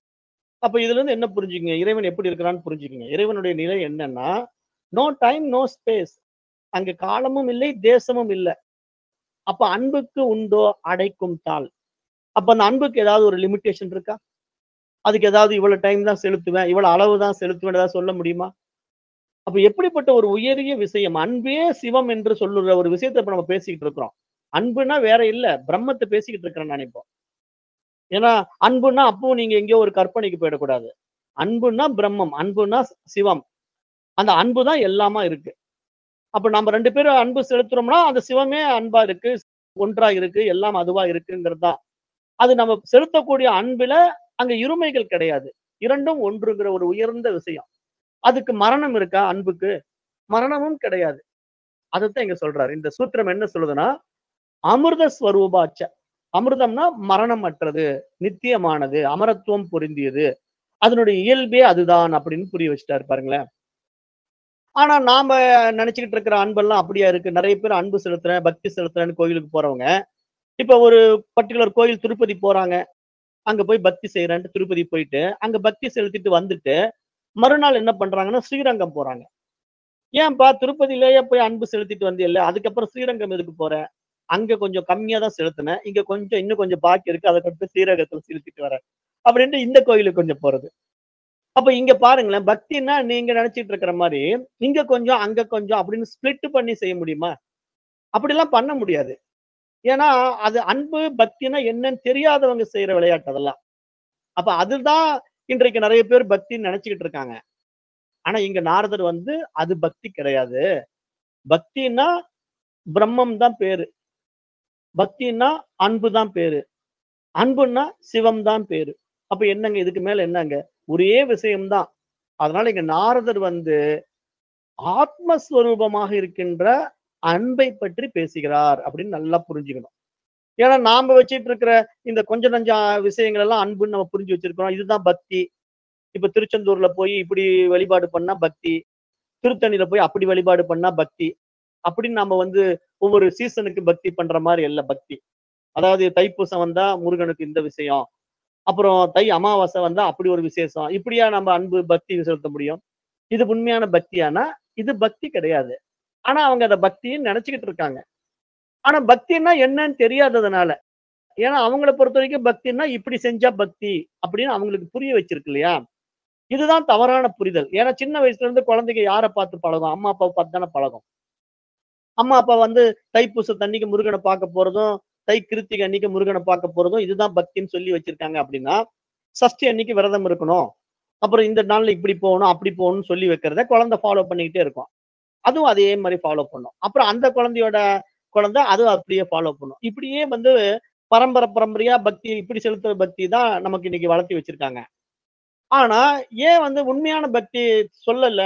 அப்ப இதுல இருந்து என்ன புரிஞ்சுக்கங்க இறைவன் எப்படி இருக்கிறான்னு புரிஞ்சுக்கங்க இறைவனுடைய நிலை என்னன்னா நோ டைம் நோ ஸ்பேஸ் அங்க காலமும் இல்லை தேசமும் இல்லை அப்ப அன்புக்கு உண்டோ அடைக்கும் தாள் அப்ப அந்த அன்புக்கு ஏதாவது ஒரு லிமிட்டேஷன் இருக்கா அதுக்கு ஏதாவது இவ்வளவு டைம் தான் செலுத்துவேன் இவ்வளவு அளவு தான் செலுத்துவேன் ஏதாவது சொல்ல முடியுமா அப்ப எப்படிப்பட்ட ஒரு உயரிய விஷயம் அன்பே சிவம் என்று சொல்லுற ஒரு விஷயத்தை இப்ப நம்ம பேசிக்கிட்டு இருக்கிறோம் அன்புனா வேற இல்ல பிரம்மத்தை பேசிக்கிட்டு இருக்கிறேன் நான் இப்போ ஏன்னா அன்புனா அப்பவும் நீங்க எங்கேயோ ஒரு கற்பனைக்கு போயிடக்கூடாது அன்புனா பிரம்மம் அன்புனா சிவம் அந்த அன்பு தான் எல்லாமா இருக்கு அப்ப நம்ம ரெண்டு பேரும் அன்பு செலுத்துறோம்னா அந்த சிவமே அன்பா இருக்கு ஒன்றா இருக்கு எல்லாம் அதுவா இருக்குங்கிறது தான் அது நம்ம செலுத்தக்கூடிய அன்புல அங்க இருமைகள் கிடையாது இரண்டும் ஒன்றுங்கிற ஒரு உயர்ந்த விஷயம் அதுக்கு மரணம் இருக்கா அன்புக்கு மரணமும் கிடையாது அதைத்தான் இங்க சொல்றாரு இந்த சூத்திரம் என்ன சொல்லுதுன்னா அமிர்த ஸ்வரூபாச்ச அமிர்தம்னா மரணம் அற்றது நித்தியமானது அமரத்துவம் பொருந்தியது அதனுடைய இயல்பே அதுதான் அப்படின்னு புரிய வச்சுட்டாரு பாருங்களேன் ஆனா நாம நினைச்சுக்கிட்டு இருக்கிற அன்பெல்லாம் அப்படியா இருக்கு நிறைய பேர் அன்பு செலுத்துறேன் பக்தி செலுத்துறேன்னு கோயிலுக்கு போறவங்க இப்ப ஒரு பர்டிகுலர் கோயில் திருப்பதி போறாங்க அங்க போய் பக்தி செய்யறேன்ட்டு திருப்பதி போயிட்டு அங்க பக்தி செலுத்திட்டு வந்துட்டு மறுநாள் என்ன பண்றாங்கன்னா ஸ்ரீரங்கம் போறாங்க ஏன்பா திருப்பதியிலேயே போய் அன்பு செலுத்திட்டு வந்தியல்ல அதுக்கப்புறம் ஸ்ரீரங்கம் எதுக்கு போற அங்க கொஞ்சம் கம்மியா தான் செலுத்தினேன் இங்க கொஞ்சம் இன்னும் கொஞ்சம் பாக்கி இருக்கு அதை கொண்டு போய் ஸ்ரீரங்கத்துல செலுத்திட்டு வரேன் அப்படின்ட்டு இந்த கோயிலுக்கு கொஞ்சம் போறது அப்ப இங்க பாருங்களேன் பக்தின்னா நீங்க நினைச்சிட்டு இருக்கிற மாதிரி இங்க கொஞ்சம் அங்க கொஞ்சம் அப்படின்னு ஸ்பிளிட் பண்ணி செய்ய முடியுமா அப்படிலாம் பண்ண முடியாது ஏன்னா அது அன்பு பக்தினா என்னன்னு தெரியாதவங்க செய்யற விளையாட்டு அதெல்லாம் அப்ப அதுதான் இன்றைக்கு நிறைய பேர் பக்தின்னு நினைச்சுக்கிட்டு இருக்காங்க ஆனா இங்க நாரதர் வந்து அது பக்தி கிடையாது பக்தின்னா பிரம்மம் தான் பேரு பக்தின்னா அன்பு தான் பேரு அன்புன்னா சிவம் தான் பேரு அப்ப என்னங்க இதுக்கு மேல என்னங்க ஒரே விஷயம்தான் அதனால இங்க நாரதர் வந்து ஆத்மஸ்வரூபமாக இருக்கின்ற அன்பை பற்றி பேசுகிறார் அப்படின்னு நல்லா புரிஞ்சுக்கணும் ஏன்னா நாம வச்சிட்டு இருக்கிற இந்த கொஞ்ச நஞ்ச விஷயங்கள் எல்லாம் அன்புன்னு நம்ம புரிஞ்சு வச்சிருக்கிறோம் இதுதான் பக்தி இப்ப திருச்செந்தூர்ல போய் இப்படி வழிபாடு பண்ணா பக்தி திருத்தணியில போய் அப்படி வழிபாடு பண்ணா பக்தி அப்படின்னு நம்ம வந்து ஒவ்வொரு சீசனுக்கு பக்தி பண்ற மாதிரி இல்ல பக்தி அதாவது தைப்பூசம் வந்தா முருகனுக்கு இந்த விஷயம் அப்புறம் தை அமாவாசை வந்தா அப்படி ஒரு விசேஷம் இப்படியா நம்ம அன்பு பக்தி செலுத்த முடியும் இது உண்மையான பக்தியானா இது பக்தி கிடையாது ஆனா அவங்க அதை பக்தின்னு நினைச்சுக்கிட்டு இருக்காங்க ஆனா பக்தின்னா என்னன்னு தெரியாததுனால ஏன்னா அவங்கள பொறுத்த வரைக்கும் பக்தின்னா இப்படி செஞ்சா பக்தி அப்படின்னு அவங்களுக்கு புரிய வச்சிருக்கு இல்லையா இதுதான் தவறான புரிதல் ஏன்னா சின்ன வயசுல இருந்து குழந்தைங்க யாரை பார்த்து பழகும் அம்மா அப்பாவை பார்த்து தானே பழகும் அம்மா அப்பா வந்து தைப்பூச தண்ணிக்கு முருகனை பார்க்க போறதும் தை கிருத்திகை அன்னைக்கு முருகனை பார்க்க போறதும் இதுதான் பக்தின்னு சொல்லி வச்சிருக்காங்க அப்படின்னா சஷ்டி அன்னைக்கு விரதம் இருக்கணும் அப்புறம் இந்த நாள்ல இப்படி போகணும் அப்படி போகணும்னு சொல்லி வைக்கிறத குழந்தை ஃபாலோ பண்ணிக்கிட்டே இருக்கும் அதுவும் அதே மாதிரி ஃபாலோ பண்ணும் அப்புறம் அந்த குழந்தையோட குழந்தை அதுவும் அப்படியே ஃபாலோ பண்ணும் இப்படியே வந்து பரம்பரை பரம்பரையா பக்தி இப்படி செலுத்துற பக்தி தான் நமக்கு இன்னைக்கு வளர்த்தி வச்சிருக்காங்க ஆனா ஏன் வந்து உண்மையான பக்தி சொல்லல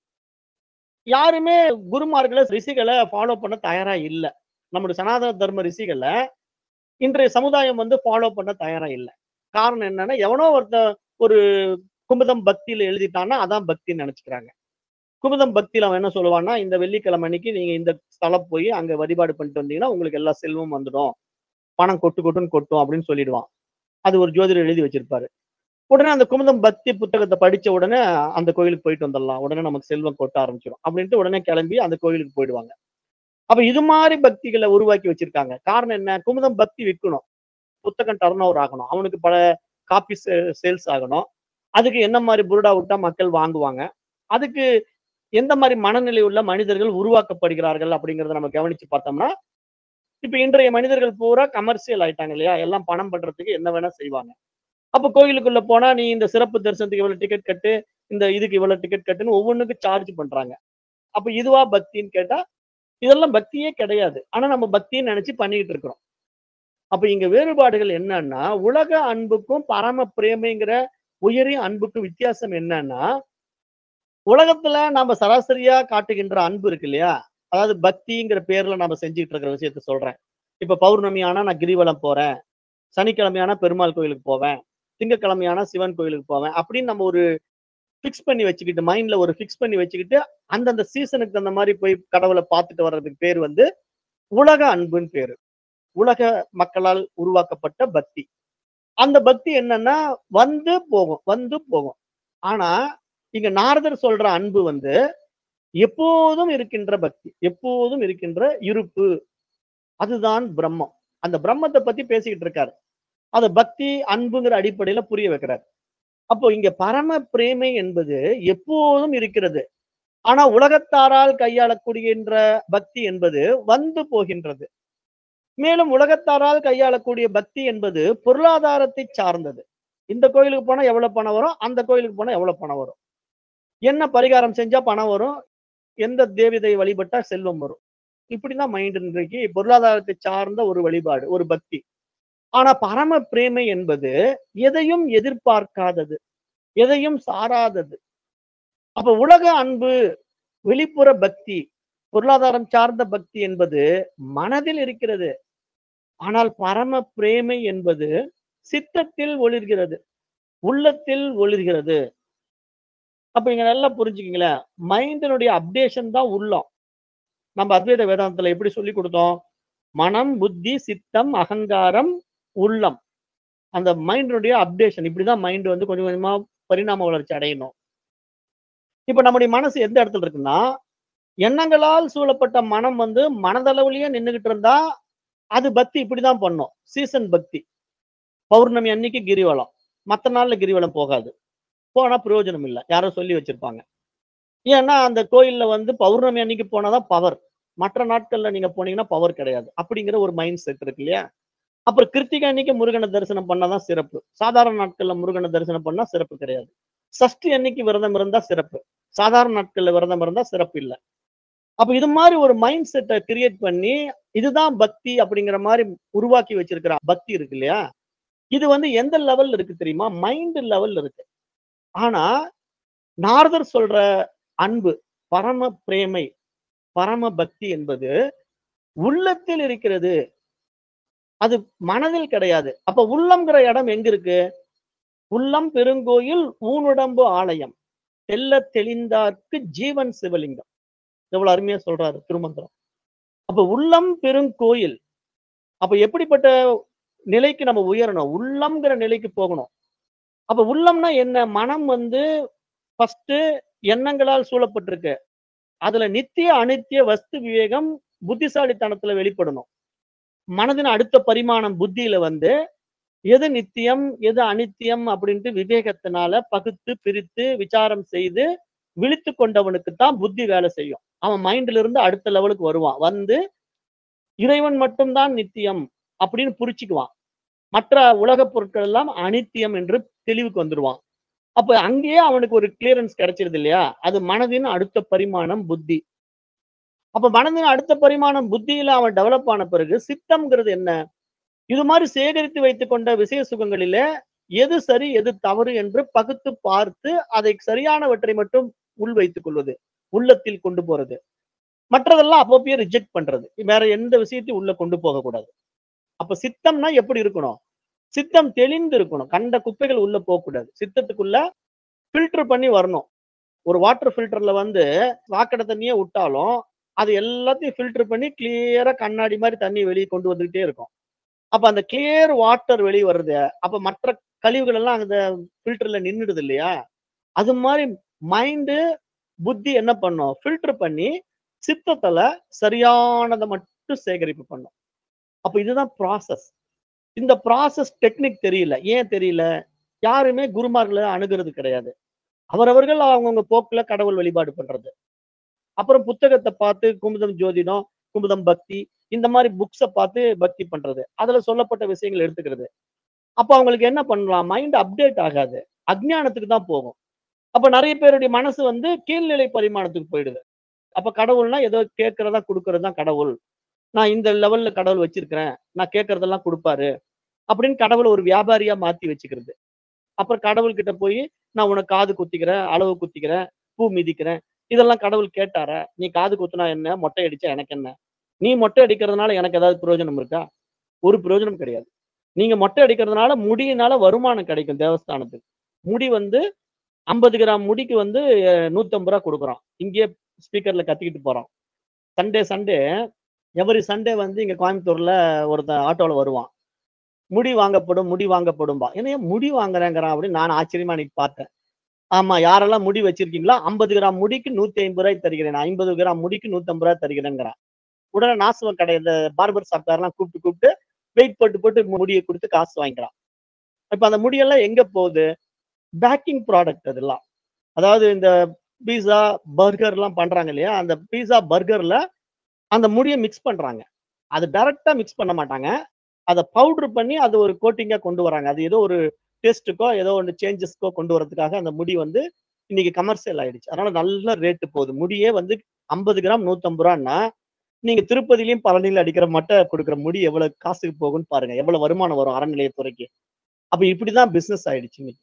யாருமே குருமார்களை ரிஷிகளை ஃபாலோ பண்ண தயாரா இல்ல நம்முடைய சனாதன தர்ம ரிஷிகளை இன்றைய சமுதாயம் வந்து ஃபாலோ பண்ண தயாரா இல்ல காரணம் என்னன்னா எவனோ ஒருத்த ஒரு குமுதம் பக்தியில எழுதிட்டான்னா அதான் பக்தின்னு நினைச்சுக்கிறாங்க குமுதம் பக்தியில அவன் என்ன சொல்லுவான்னா இந்த வெள்ளிக்கிழமை அன்னைக்கு நீங்க இந்த ஸ்தலம் போய் அங்க வழிபாடு பண்ணிட்டு வந்தீங்கன்னா உங்களுக்கு எல்லா செல்வம் வந்துடும் பணம் கொட்டு கொட்டுன்னு கொட்டும் அப்படின்னு சொல்லிடுவான் அது ஒரு ஜோதிடர் எழுதி வச்சிருப்பாரு உடனே அந்த குமுதம் பக்தி புத்தகத்தை படிச்ச உடனே அந்த கோயிலுக்கு போயிட்டு வந்துடலாம் உடனே நமக்கு செல்வம் கொட்ட ஆரம்பிச்சிடும் அப்படின்ட்டு உடனே கிளம்பி அந்த கோயிலுக்கு போயிடுவாங்க அப்ப இது மாதிரி பக்திகளை உருவாக்கி வச்சிருக்காங்க காரணம் என்ன குமுதம் பக்தி விற்கணும் புத்தகம் டர்ன் ஓவர் ஆகணும் அவனுக்கு பல காப்பி சேல்ஸ் ஆகணும் அதுக்கு என்ன மாதிரி புருடா விட்டா மக்கள் வாங்குவாங்க அதுக்கு எந்த மாதிரி மனநிலை உள்ள மனிதர்கள் உருவாக்கப்படுகிறார்கள் அப்படிங்கறத நம்ம கவனிச்சு பார்த்தோம்னா இப்ப இன்றைய மனிதர்கள் பூரா கமர்ஷியல் ஆயிட்டாங்க இல்லையா எல்லாம் பணம் பண்றதுக்கு என்ன வேணா செய்வாங்க அப்ப கோயிலுக்குள்ள போனா நீ இந்த சிறப்பு தரிசனத்துக்கு இவ்வளவு டிக்கெட் கட்டு இந்த இதுக்கு இவ்வளவு டிக்கெட் கட்டுன்னு ஒவ்வொன்றுக்கு சார்ஜ் பண்றாங்க அப்ப இதுவா பக்தின்னு கேட்டா இதெல்லாம் பக்தியே கிடையாது ஆனா நம்ம பக்தின்னு நினைச்சு பண்ணிக்கிட்டு இருக்கிறோம் அப்ப இங்க வேறுபாடுகள் என்னன்னா உலக அன்புக்கும் பரம பிரேமைங்கிற உயரிய அன்புக்கும் வித்தியாசம் என்னன்னா உலகத்துல நாம சராசரியா காட்டுகின்ற அன்பு இருக்கு இல்லையா அதாவது பக்திங்கிற பேர்ல நம்ம செஞ்சுட்டு இருக்கிற விஷயத்த சொல்றேன் இப்ப பௌர்ணமி ஆனா நான் கிரிவலம் போறேன் சனிக்கிழமையானா பெருமாள் கோயிலுக்கு போவேன் திங்கக்கிழமையானா சிவன் கோயிலுக்கு போவேன் அப்படின்னு நம்ம ஒரு ஃபிக்ஸ் பண்ணி வச்சுக்கிட்டு மைண்ட்ல ஒரு ஃபிக்ஸ் பண்ணி வச்சுக்கிட்டு அந்தந்த சீசனுக்கு அந்த மாதிரி போய் கடவுளை பார்த்துட்டு வர்றதுக்கு பேர் வந்து உலக அன்புன்னு பேரு உலக மக்களால் உருவாக்கப்பட்ட பக்தி அந்த பக்தி என்னன்னா வந்து போகும் வந்து போகும் ஆனா இங்க நாரதர் சொல்ற அன்பு வந்து எப்போதும் இருக்கின்ற பக்தி எப்போதும் இருக்கின்ற இருப்பு அதுதான் பிரம்மம் அந்த பிரம்மத்தை பத்தி பேசிக்கிட்டு இருக்காரு அத பக்தி அன்புங்கிற அடிப்படையில புரிய வைக்கிறார் அப்போ இங்க பரம பிரேமை என்பது எப்போதும் இருக்கிறது ஆனா உலகத்தாரால் கையாளக்கூடியன்ற பக்தி என்பது வந்து போகின்றது மேலும் உலகத்தாரால் கையாளக்கூடிய பக்தி என்பது பொருளாதாரத்தை சார்ந்தது இந்த கோயிலுக்கு போனா எவ்வளவு பணம் வரும் அந்த கோயிலுக்கு போனா எவ்வளவு பணம் வரும் என்ன பரிகாரம் செஞ்சா பணம் வரும் எந்த தேவதை வழிபட்டா செல்வம் வரும் இப்படிதான் மைண்ட் இன்றைக்கு பொருளாதாரத்தை சார்ந்த ஒரு வழிபாடு ஒரு பக்தி ஆனா பரம பிரேமை என்பது எதையும் எதிர்பார்க்காதது எதையும் சாராதது அப்ப உலக அன்பு வெளிப்புற பக்தி பொருளாதாரம் சார்ந்த பக்தி என்பது மனதில் இருக்கிறது ஆனால் பரம பிரேமை என்பது சித்தத்தில் ஒளிர்கிறது உள்ளத்தில் ஒளிர்கிறது அப்ப இங்க நல்லா புரிஞ்சுக்கிங்களேன் மைண்டினுடைய அப்டேஷன் தான் உள்ளம் நம்ம அத்வைத வேதாந்தத்துல எப்படி சொல்லி கொடுத்தோம் மனம் புத்தி சித்தம் அகங்காரம் உள்ளம் அந்த மைண்டினுடைய அப்டேஷன் இப்படிதான் மைண்ட் வந்து கொஞ்சம் கொஞ்சமா பரிணாம வளர்ச்சி அடையணும் இப்ப நம்முடைய மனசு எந்த இடத்துல இருக்குன்னா எண்ணங்களால் சூழப்பட்ட மனம் வந்து மனதளவுலயே நின்றுகிட்டு இருந்தா அது பக்தி இப்படிதான் பண்ணும் சீசன் பக்தி பௌர்ணமி அன்னைக்கு கிரிவலம் மற்ற நாள்ல கிரிவலம் போகாது போனா பிரயோஜனம் இல்லை யாரோ சொல்லி வச்சிருப்பாங்க ஏன்னா அந்த கோயில்ல வந்து பௌர்ணமி அன்னைக்கு போனாதான் பவர் மற்ற நாட்கள்ல நீங்க போனீங்கன்னா பவர் கிடையாது அப்படிங்கிற ஒரு மைண்ட் செட் இருக்கு இல்லையா அப்புறம் கிருத்திகை அன்னைக்கு முருகனை தரிசனம் பண்ணாதான் சிறப்பு சாதாரண நாட்கள்ல முருகனை தரிசனம் பண்ணா சிறப்பு கிடையாது சஷ்டி அன்னைக்கு விரதம் இருந்தா சிறப்பு சாதாரண நாட்கள்ல விரதம் இருந்தா சிறப்பு இல்லை அப்ப இது மாதிரி ஒரு மைண்ட் செட்டை கிரியேட் பண்ணி இதுதான் பக்தி அப்படிங்கிற மாதிரி உருவாக்கி வச்சிருக்கிற பக்தி இருக்கு இல்லையா இது வந்து எந்த லெவல்ல இருக்கு தெரியுமா மைண்ட் லெவல்ல இருக்கு ஆனா நாரதர் சொல்ற அன்பு பரம பிரேமை பரம பக்தி என்பது உள்ளத்தில் இருக்கிறது அது மனதில் கிடையாது அப்ப உள்ளம்ங்கிற இடம் எங்க இருக்கு உள்ளம் பெருங்கோயில் ஊனுடம்பு ஆலயம் தெல்ல தெளிந்தார்க்கு ஜீவன் சிவலிங்கம் எவ்வளவு அருமையா சொல்றாரு திருமந்திரம் அப்ப உள்ளம் பெருங்கோயில் அப்ப எப்படிப்பட்ட நிலைக்கு நம்ம உயரணும் உள்ளம்ங்கிற நிலைக்கு போகணும் அப்ப உள்ளம்னா என்ன மனம் வந்து ஃபர்ஸ்ட் எண்ணங்களால் சூழப்பட்டிருக்கு அதுல நித்திய அனித்திய வஸ்து விவேகம் புத்திசாலித்தனத்துல வெளிப்படணும் மனதின் அடுத்த பரிமாணம் புத்தியில வந்து எது நித்தியம் எது அனித்தியம் அப்படின்ட்டு விவேகத்தினால பகுத்து பிரித்து விசாரம் செய்து விழித்து கொண்டவனுக்கு தான் புத்தி வேலை செய்யும் அவன் மைண்ட்ல இருந்து அடுத்த லெவலுக்கு வருவான் வந்து இறைவன் மட்டும்தான் நித்தியம் அப்படின்னு புரிச்சுக்குவான் மற்ற உலகப் பொருட்கள் எல்லாம் அனித்தியம் என்று தெளிவுக்கு வந்துடுவான் அப்ப அங்கேயே அவனுக்கு ஒரு கிளியரன்ஸ் கிடைச்சிருது இல்லையா அது மனதின் அடுத்த பரிமாணம் புத்தி அப்ப மனதின் அடுத்த பரிமாணம் புத்தியில அவன் டெவலப் ஆன பிறகு சித்தம்ங்கிறது என்ன இது மாதிரி சேகரித்து வைத்துக் கொண்ட விஷய சுகங்களிலே எது சரி எது தவறு என்று பகுத்து பார்த்து அதை சரியானவற்றை மட்டும் உள் வைத்துக் கொள்வது உள்ளத்தில் கொண்டு போறது மற்றதெல்லாம் அப்பப்பயே ரிஜெக்ட் பண்றது வேற எந்த விஷயத்தையும் உள்ள கொண்டு போக கூடாது அப்ப சித்தம்னா எப்படி இருக்கணும் சித்தம் தெளிந்து இருக்கணும் கண்ட குப்பைகள் உள்ள போக கூடாது சித்தத்துக்குள்ள ஃபில்டர் பண்ணி வரணும் ஒரு வாட்டர் ஃபில்டர்ல வந்து சாக்கடை தண்ணியே விட்டாலும் அது எல்லாத்தையும் ஃபில்டர் பண்ணி கிளியரா கண்ணாடி மாதிரி தண்ணி வெளியே கொண்டு வந்துகிட்டே இருக்கும் அப்ப அந்த கிளியர் வாட்டர் வெளியே வருது அப்ப மற்ற கழிவுகள் எல்லாம் அந்த ஃபில்டர்ல நின்னுடுது இல்லையா அது மாதிரி மைண்டு புத்தி என்ன பண்ணும் ஃபில்டர் பண்ணி சித்தத்துல சரியானதை மட்டும் சேகரிப்பு பண்ணும் அப்ப இதுதான் ப்ராசஸ் இந்த ப்ராசஸ் டெக்னிக் தெரியல ஏன் தெரியல யாருமே குருமார்களை அணுகிறது கிடையாது அவரவர்கள் அவங்கவுங்க போக்குல கடவுள் வழிபாடு பண்றது அப்புறம் புத்தகத்தை பார்த்து குமுதம் ஜோதிடம் குமுதம் பக்தி இந்த மாதிரி புக்ஸை பார்த்து பக்தி பண்றது அதுல சொல்லப்பட்ட விஷயங்கள் எடுத்துக்கிறது அப்ப அவங்களுக்கு என்ன பண்ணலாம் மைண்ட் அப்டேட் ஆகாது அஜ்ஞானத்துக்கு தான் போகும் அப்ப நிறைய பேருடைய மனசு வந்து கீழ்நிலை பரிமாணத்துக்கு போயிடுது அப்ப கடவுள்னா ஏதோ கேட்கறதா கொடுக்கறது தான் கடவுள் நான் இந்த லெவல்ல கடவுள் வச்சிருக்கிறேன் நான் கேட்கறதெல்லாம் கொடுப்பாரு அப்படின்னு கடவுளை ஒரு வியாபாரியா மாத்தி வச்சுக்கிறது அப்புறம் கடவுள் கிட்ட போய் நான் உனக்கு காது குத்திக்கிறேன் அளவு குத்திக்கிறேன் பூ மிதிக்கிறேன் இதெல்லாம் கடவுள் கேட்டாரா நீ காது குத்துனா என்ன மொட்டை அடிச்சா எனக்கு என்ன நீ மொட்டை அடிக்கிறதுனால எனக்கு ஏதாவது பிரயோஜனம் இருக்கா ஒரு பிரயோஜனம் கிடையாது நீங்க மொட்டை அடிக்கிறதுனால முடியினால வருமானம் கிடைக்கும் தேவஸ்தானத்துக்கு முடி வந்து ஐம்பது கிராம் முடிக்கு வந்து அஹ், நூத்தம்பது ரூபா கொடுக்குறோம் இங்கேயே ஸ்பீக்கர்ல கத்திக்கிட்டு போறோம் சண்டே சண்டே எவரி சண்டே வந்து இங்க கோயம்புத்தூர்ல ஒருத்தன் ஆட்டோல வருவான் முடி வாங்கப்படும் முடி வாங்கப்படும்பா என்ன முடி வாங்குறேங்கிறான் அப்படின்னு நான் ஆச்சரியமா அன்னைக்கு பார்த்தேன் ஆமா யாரெல்லாம் முடி வச்சிருக்கீங்களோ ஐம்பது கிராம் முடிக்கு நூத்தி ஐம்பது ரூபாய் தருகிறேன் ஐம்பது கிராம் முடிக்கு நூத்தம்பது ரூபாய் தருகிறேங்கிறான் உடனே நாசுவன் கடை இந்த பார்பர் ஷாப்காரெல்லாம் கூப்பிட்டு கூப்பிட்டு வெயிட் போட்டு போட்டு முடியை கொடுத்து காசு வாங்கிக்கிறான் இப்ப அந்த முடியெல்லாம் எங்க போகுது பேக்கிங் ப்ராடக்ட் அதெல்லாம் அதாவது இந்த பீஸா பர்கர் எல்லாம் பண்றாங்க இல்லையா அந்த பீஸா பர்கர்ல அந்த முடியை மிக்ஸ் பண்றாங்க அது டைரக்டா மிக்ஸ் பண்ண மாட்டாங்க அதை பவுடர் பண்ணி அது ஒரு கோட்டிங்கா கொண்டு வராங்க அது ஏதோ ஒரு டேஸ்ட்டுக்கோ ஏதோ ஒன்று சேஞ்சஸ்க்கோ கொண்டு வரதுக்காக அந்த முடி வந்து இன்னைக்கு கமர்ஷியல் ஆயிடுச்சு அதனால நல்ல ரேட்டு போகுது முடியே வந்து ஐம்பது கிராம் நூத்தம்பது ரூபான்னா நீங்க திருப்பதிலையும் பழனியில அடிக்கிற மட்டை கொடுக்குற முடி எவ்வளவு காசுக்கு போகும்னு பாருங்க எவ்வளவு வருமானம் வரும் அறநிலையத்துறைக்கு அப்ப இப்படிதான் பிசினஸ் ஆயிடுச்சு இன்னைக்கு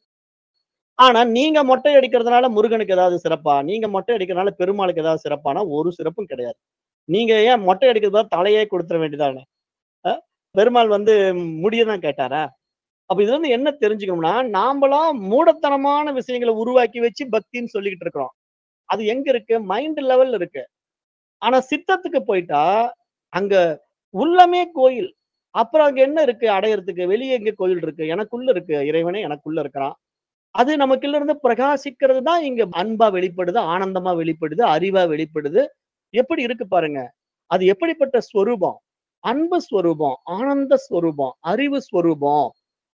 ஆனா நீங்க மொட்டை அடிக்கிறதுனால முருகனுக்கு ஏதாவது சிறப்பா நீங்க மொட்டை அடிக்கிறதுனால பெருமாளுக்கு ஏதாவது சிறப்பானா ஒரு சிறப்பும் கிடையாது நீங்க ஏன் மொட்டை அடிக்கிறது பதிலா தலையே கொடுத்துட வேண்டியதானே அஹ்? பெருமாள் வந்து முடிய தான் கேட்டாரா அப்ப இதுல இருந்து என்ன தெரிஞ்சுக்கணும்னா நாமளா மூடத்தனமான விஷயங்களை உருவாக்கி வச்சு பக்தின்னு சொல்லிக்கிட்டு இருக்கிறோம் அது எங்க இருக்கு மைண்ட் லெவல்ல இருக்கு ஆனா சித்தத்துக்கு போயிட்டா அங்க உள்ளமே கோயில் அப்புறம் அங்க என்ன இருக்கு அடையறதுக்கு வெளியே எங்க கோயில் இருக்கு எனக்குள்ள இருக்கு இறைவனே எனக்குள்ள இருக்கிறான் அது நமக்குள்ள இருந்து பிரகாசிக்கிறது தான் இங்க அன்பா வெளிப்படுது ஆனந்தமா வெளிப்படுது அறிவா வெளிப்படுது எப்படி இருக்கு பாருங்க அது எப்படிப்பட்ட ஸ்வரூபம் அன்பு ஸ்வரூபம் ஆனந்த ஸ்வரூபம் அறிவு ஸ்வரூபம்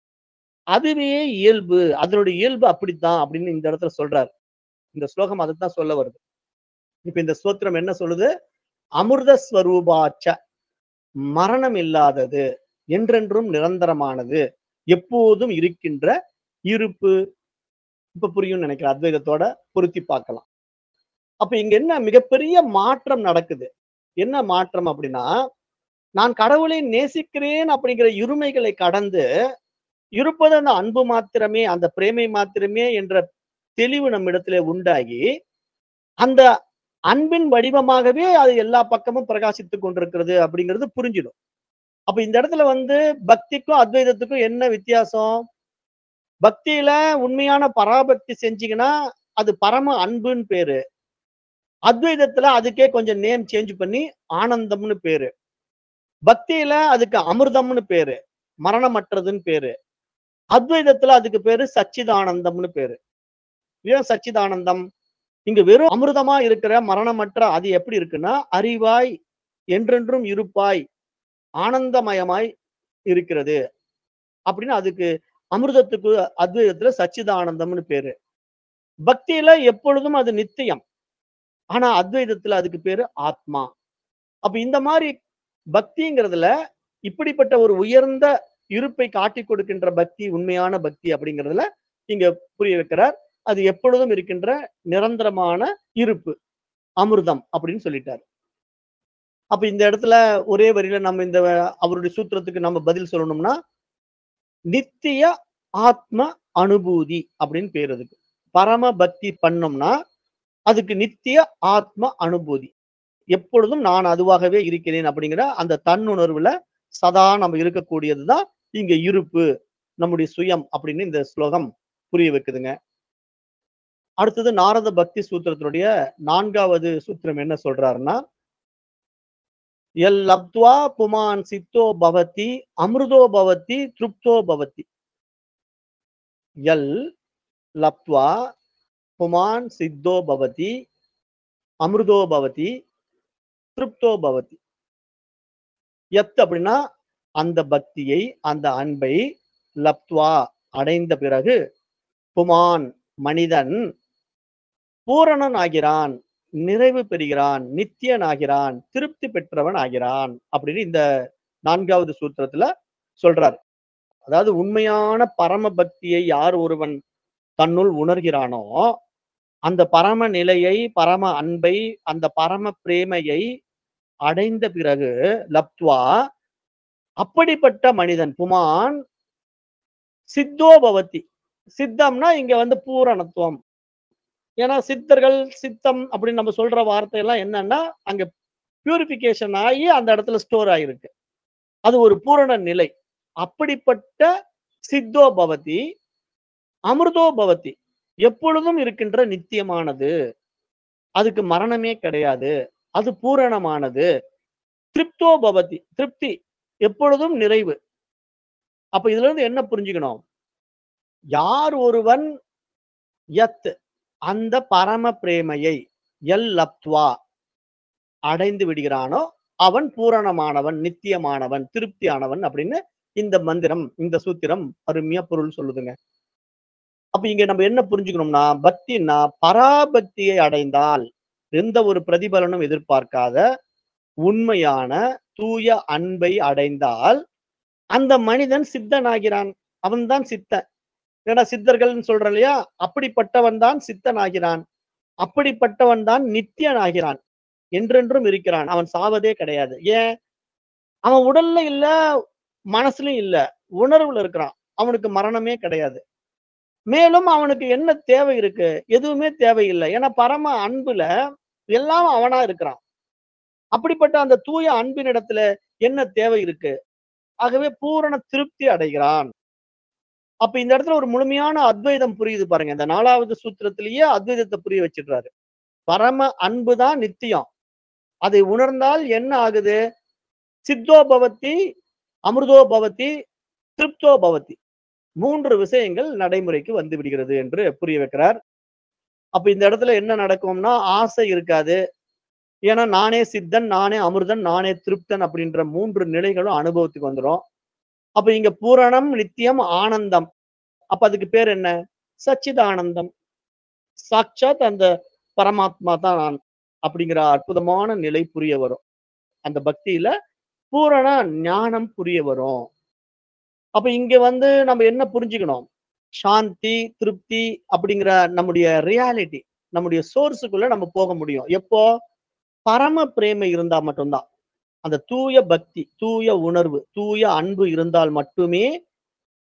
அதுவே இயல்பு அதனுடைய இயல்பு அப்படித்தான் அப்படின்னு இந்த இடத்துல சொல்றாரு இந்த ஸ்லோகம் அதைத்தான் சொல்ல வருது இப்ப இந்த ஸ்தோத்திரம் என்ன சொல்லுது அமிர்த ஸ்வரூபாச்ச மரணம் இல்லாதது என்றென்றும் நிரந்தரமானது எப்போதும் இருக்கின்ற இருப்பு இப்ப புரியும் நினைக்கிறேன் அத்வைதத்தோட பொருத்தி பார்க்கலாம் அப்ப இங்க என்ன மிகப்பெரிய மாற்றம் நடக்குது என்ன மாற்றம் அப்படின்னா நான் கடவுளை நேசிக்கிறேன் அப்படிங்கிற இருமைகளை கடந்து இருப்பது அந்த அன்பு மாத்திரமே அந்த பிரேமை மாத்திரமே என்ற தெளிவு நம்மிடத்திலே உண்டாகி அந்த அன்பின் வடிவமாகவே அது எல்லா பக்கமும் பிரகாசித்துக் கொண்டிருக்கிறது அப்படிங்கிறது புரிஞ்சிடும் அப்ப இந்த இடத்துல வந்து பக்திக்கும் அத்வைதத்துக்கும் என்ன வித்தியாசம் பக்தியில உண்மையான பராபக்தி செஞ்சீங்கன்னா அது பரம அன்புன்னு பேரு அத்வைதத்துல அதுக்கே கொஞ்சம் நேம் சேஞ்ச் பண்ணி ஆனந்தம்னு பேரு பக்தியில அதுக்கு அமிர்தம்னு பேரு மரணமற்றதுன்னு பேரு அத்வைதத்துல அதுக்கு பேரு சச்சிதானந்தம்னு பேரு ஏன் சச்சிதானந்தம் இங்க வெறும் அமிர்தமா இருக்கிற மரணமற்ற அது எப்படி இருக்குன்னா அறிவாய் என்றென்றும் இருப்பாய் ஆனந்தமயமாய் இருக்கிறது அப்படின்னு அதுக்கு அமிர்தத்துக்கு அத்வைதத்துல சச்சிதானந்தம்னு பேரு பக்தியில எப்பொழுதும் அது நித்தியம் ஆனா அத்வைதத்துல அதுக்கு பேரு ஆத்மா அப்ப இந்த மாதிரி பக்திங்கிறதுல இப்படிப்பட்ட ஒரு உயர்ந்த இருப்பை காட்டி கொடுக்கின்ற பக்தி உண்மையான பக்தி அப்படிங்கிறதுல இங்க புரிய வைக்கிறார் அது எப்பொழுதும் இருக்கின்ற நிரந்தரமான இருப்பு அமிர்தம் அப்படின்னு சொல்லிட்டார் அப்ப இந்த இடத்துல ஒரே வரியில நம்ம இந்த அவருடைய சூத்திரத்துக்கு நம்ம பதில் சொல்லணும்னா நித்திய ஆத்ம அனுபூதி அப்படின்னு பேர் அதுக்கு பரம பக்தி பண்ணோம்னா அதுக்கு நித்திய ஆத்ம அனுபூதி எப்பொழுதும் நான் அதுவாகவே இருக்கிறேன் அப்படிங்கிற அந்த தன்னுணர்வுல சதா நம்ம இருக்கக்கூடியதுதான் இங்க இருப்பு நம்முடைய சுயம் அப்படின்னு இந்த ஸ்லோகம் புரிய வைக்குதுங்க அடுத்தது நாரத பக்தி சூத்திரத்தினுடைய நான்காவது சூத்திரம் என்ன சொல்றாருன்னா எல் லப்துவா புமான் சித்தோ பவதி அமிர்தோ பவதி திருப்தோ பவதி எல் லப்துவா புமான் சித்தோ பவதி அமிர்தோ பவதி திருப்தோ பவதி எத் அப்படின்னா அந்த பக்தியை அந்த அன்பை லப்துவா அடைந்த பிறகு புமான் மனிதன் பூரணன் ஆகிறான் நிறைவு பெறுகிறான் நித்தியன் ஆகிறான் திருப்தி பெற்றவன் ஆகிறான் அப்படின்னு இந்த நான்காவது சூத்திரத்துல சொல்றார் அதாவது உண்மையான பரம பக்தியை யார் ஒருவன் தன்னுள் உணர்கிறானோ அந்த பரம நிலையை பரம அன்பை அந்த பரம பிரேமையை அடைந்த பிறகு லப்துவா அப்படிப்பட்ட மனிதன் புமான் சித்தோ பவதி சித்தம்னா இங்க வந்து பூரணத்துவம் ஏன்னா சித்தர்கள் சித்தம் அப்படின்னு நம்ம சொல்ற வார்த்தையெல்லாம் என்னன்னா அங்க பியூரிபிகேஷன் ஆகி அந்த இடத்துல ஸ்டோர் ஆயிருக்கு அது ஒரு பூரண நிலை அப்படிப்பட்ட சித்தோ பவதி அமிர்தோ பவதி எப்பொழுதும் இருக்கின்ற நித்தியமானது அதுக்கு மரணமே கிடையாது அது பூரணமானது திருப்தோ பவதி திருப்தி எப்பொழுதும் நிறைவு அப்ப இதுல இருந்து என்ன புரிஞ்சுக்கணும் யார் ஒருவன் யத் அந்த பரம பிரேமையை எல் லப்துவா அடைந்து விடுகிறானோ அவன் பூரணமானவன் நித்தியமானவன் திருப்தியானவன் அப்படின்னு இந்த மந்திரம் இந்த சூத்திரம் அருமையா பொருள் சொல்லுதுங்க அப்ப இங்க நம்ம என்ன புரிஞ்சுக்கணும்னா பக்தின்னா பராபக்தியை அடைந்தால் எந்த ஒரு பிரதிபலனும் எதிர்பார்க்காத உண்மையான தூய அன்பை அடைந்தால் அந்த மனிதன் சித்தனாகிறான் அவன்தான் சித்தன் ஏன்னா சித்தர்கள்னு சொல்றோம் இல்லையா அப்படிப்பட்டவன் தான் சித்தன் ஆகிறான் அப்படிப்பட்டவன் தான் நித்தியன் ஆகிறான் என்றென்றும் இருக்கிறான் அவன் சாவதே கிடையாது ஏன் அவன் உடல்ல இல்ல மனசுலயும் இல்ல உணர்வுல இருக்கிறான் அவனுக்கு மரணமே கிடையாது மேலும் அவனுக்கு என்ன தேவை இருக்கு எதுவுமே தேவையில்லை ஏன்னா பரம அன்புல எல்லாம் அவனா இருக்கிறான் அப்படிப்பட்ட அந்த தூய அன்பின் இடத்துல என்ன தேவை இருக்கு ஆகவே பூரண திருப்தி அடைகிறான் அப்ப இந்த இடத்துல ஒரு முழுமையான அத்வைதம் புரியுது பாருங்க இந்த நாலாவது சூத்திரத்திலேயே அத்வைதத்தை புரிய வச்சிடுறாரு பரம அன்பு தான் நித்தியம் அதை உணர்ந்தால் என்ன ஆகுது சித்தோ பவதி அமிர்தோ பவதி திருப்தோ பவதி மூன்று விஷயங்கள் நடைமுறைக்கு வந்து விடுகிறது என்று புரிய வைக்கிறார் அப்ப இந்த இடத்துல என்ன நடக்கும்னா ஆசை இருக்காது ஏன்னா நானே சித்தன் நானே அமிர்தன் நானே திருப்தன் அப்படின்ற மூன்று நிலைகளும் அனுபவத்துக்கு வந்துடும் அப்ப இங்க பூரணம் நித்தியம் ஆனந்தம் அப்ப அதுக்கு பேர் என்ன சச்சிதானந்தம் சாட்சாத் அந்த பரமாத்மா தான் நான் அப்படிங்கிற அற்புதமான நிலை புரிய வரும் அந்த பக்தியில பூரண ஞானம் புரிய வரும் அப்ப இங்க வந்து நம்ம என்ன புரிஞ்சுக்கணும் சாந்தி திருப்தி அப்படிங்கிற நம்முடைய ரியாலிட்டி நம்முடைய சோர்ஸுக்குள்ள நம்ம போக முடியும் எப்போ பரம பிரேமை இருந்தா மட்டும்தான் அந்த தூய பக்தி தூய உணர்வு தூய அன்பு இருந்தால் மட்டுமே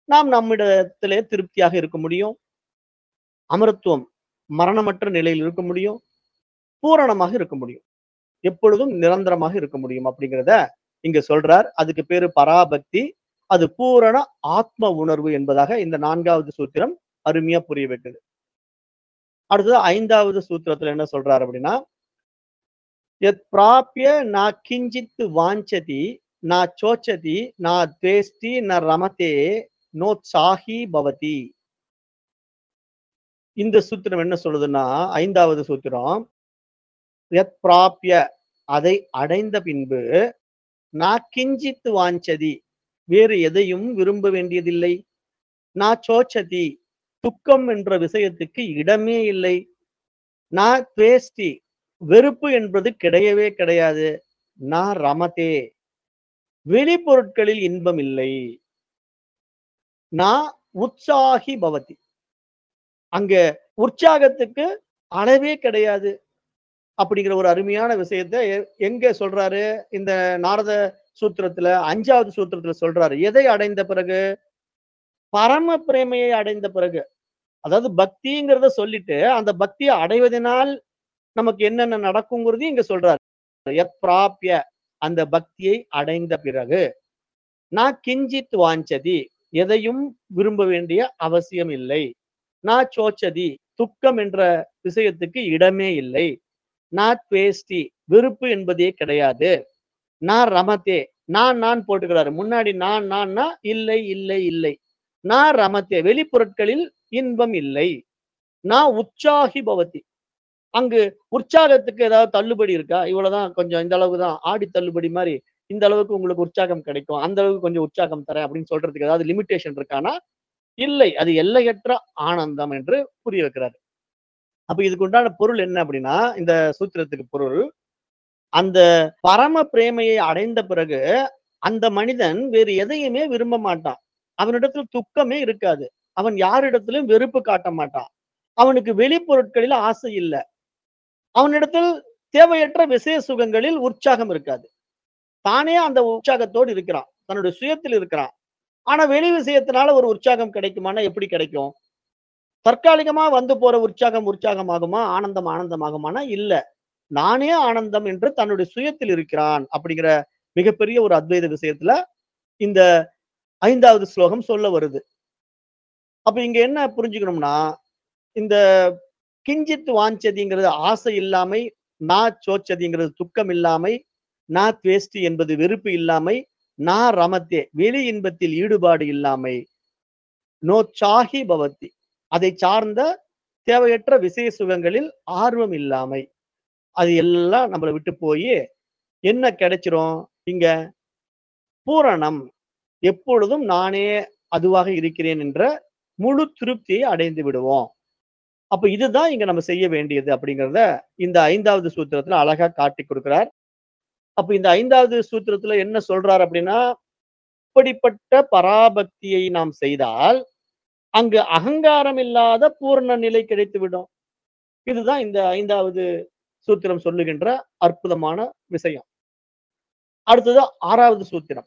நாம் நம்மிடத்திலே திருப்தியாக இருக்க முடியும் அமரத்துவம் மரணமற்ற நிலையில் இருக்க முடியும் பூரணமாக இருக்க முடியும் எப்பொழுதும் நிரந்தரமாக இருக்க முடியும் அப்படிங்கிறத இங்க சொல்றார் அதுக்கு பேரு பராபக்தி அது பூரண ஆத்ம உணர்வு என்பதாக இந்த நான்காவது சூத்திரம் அருமையா புரிய வைக்குது அடுத்தது ஐந்தாவது சூத்திரத்துல என்ன சொல்றாரு அப்படின்னா எத் பிராபிய நா கிஞ்சித் வாஞ்சதி நா சோச்சதி நா துவேஷ்டி ந ரமதே நோத்சாஹி பவதி இந்த சூத்திரம் என்ன சொல்லுதுன்னா ஐந்தாவது சூத்திரம் எத் பிராபிய அதை அடைந்த பின்பு நா கிஞ்சித் வாஞ்சதி வேறு எதையும் விரும்ப வேண்டியதில்லை நா சோச்சதி துக்கம் என்ற விஷயத்துக்கு இடமே இல்லை நான் துவேஷ்டி வெறுப்பு என்பது கிடையவே கிடையாது நான் ரமதே வெளிப்பொருட்களில் இன்பம் இல்லை நான் உற்சாகி பவதி அங்க உற்சாகத்துக்கு அளவே கிடையாது அப்படிங்கிற ஒரு அருமையான விஷயத்தை எ- எங்க சொல்றாரு இந்த நாரத சூத்திரத்துல அஞ்சாவது சூத்திரத்துல சொல்றாரு எதை அடைந்த பிறகு பரம பிரேமையை அடைந்த பிறகு அதாவது பக்திங்கிறத சொல்லிட்டு அந்த பக்தியை அடைவதனால் நமக்கு என்னென்ன நடக்குங்கிறதையும் இங்க சொல்றாரு எத் பிராபிய அந்த பக்தியை அடைந்த பிறகு நான் கிஞ்சித் வாஞ்சதி எதையும் விரும்ப வேண்டிய அவசியம் இல்லை நான் சோச்சதி துக்கம் என்ற விஷயத்துக்கு இடமே இல்லை நான் துவேஷ்டி வெறுப்பு என்பதே கிடையாது நான் ரமத்தே நான் நான் போட்டுக்கிறாரு முன்னாடி நான் நான்னா இல்லை இல்லை இல்லை நான் ரமத்தே வெளிப்பொருட்களில் இன்பம் இல்லை நான் உற்சாகி பவதி அங்கு உற்சாகத்துக்கு ஏதாவது தள்ளுபடி இருக்கா இவ்வளவுதான் கொஞ்சம் இந்த அளவுக்கு தான் ஆடி தள்ளுபடி மாதிரி இந்த அளவுக்கு உங்களுக்கு உற்சாகம் கிடைக்கும் அந்த அளவுக்கு கொஞ்சம் உற்சாகம் தரேன் அப்படின்னு சொல்றதுக்கு ஏதாவது லிமிட்டேஷன் இருக்கானா இல்லை அது எல்லையற்ற ஆனந்தம் என்று புரிய வைக்கிறாரு அப்ப இதுக்கு உண்டான பொருள் என்ன அப்படின்னா இந்த சூத்திரத்துக்கு பொருள் அந்த பரம பிரேமையை அடைந்த பிறகு அந்த மனிதன் வேறு எதையுமே விரும்ப மாட்டான் அவனிடத்துல துக்கமே இருக்காது அவன் யாரிடத்திலும் வெறுப்பு காட்ட மாட்டான் அவனுக்கு வெளிப்பொருட்களில் ஆசை இல்லை அவனிடத்தில் தேவையற்ற விசேஷ சுகங்களில் உற்சாகம் இருக்காது தானே அந்த உற்சாகத்தோடு இருக்கிறான் தன்னுடைய சுயத்தில் இருக்கிறான் ஆனா வெளி விஷயத்தினால ஒரு உற்சாகம் கிடைக்குமானா எப்படி கிடைக்கும் தற்காலிகமா வந்து போற உற்சாகம் உற்சாகமாகுமா ஆனந்தம் ஆனந்தமாகுமானா இல்ல நானே ஆனந்தம் என்று தன்னுடைய சுயத்தில் இருக்கிறான் அப்படிங்கிற மிகப்பெரிய ஒரு அத்வைத விஷயத்துல இந்த ஐந்தாவது ஸ்லோகம் சொல்ல வருது அப்ப இங்க என்ன புரிஞ்சுக்கணும்னா இந்த கிஞ்சித் வாஞ்சதிங்கிறது ஆசை இல்லாமை நா சோச்சதிங்கிறது துக்கம் இல்லாமை நா துவேஷ்டி என்பது வெறுப்பு இல்லாமை நா ரமத்தே வெளி இன்பத்தில் ஈடுபாடு இல்லாமை நோ சாகி பவதி அதை சார்ந்த தேவையற்ற விசேஷ சுகங்களில் ஆர்வம் இல்லாமை அது எல்லாம் நம்மளை விட்டு போய் என்ன கிடைச்சிரும் இங்க பூரணம் எப்பொழுதும் நானே அதுவாக இருக்கிறேன் என்ற முழு திருப்தியை அடைந்து விடுவோம் அப்ப இதுதான் இங்க நம்ம செய்ய வேண்டியது அப்படிங்கிறத இந்த ஐந்தாவது சூத்திரத்துல அழகா காட்டி கொடுக்கிறார் அப்ப இந்த ஐந்தாவது சூத்திரத்துல என்ன சொல்றார் அப்படின்னா இப்படிப்பட்ட பராபக்தியை நாம் செய்தால் அங்கு அகங்காரம் இல்லாத பூரண நிலை கிடைத்துவிடும் இதுதான் இந்த ஐந்தாவது சூத்திரம் சொல்லுகின்ற அற்புதமான விஷயம் அடுத்தது ஆறாவது சூத்திரம்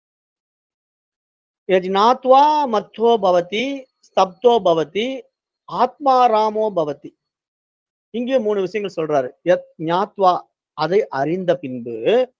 யஜ்ஞாத்வா மத்தோ பவதி ஸ்தப்தோ பவதி ஆத்மாராமோ பவதி இங்கே மூணு விஷயங்கள் சொல்றாரு யத் ஞாத்வா அதை அறிந்த பின்பு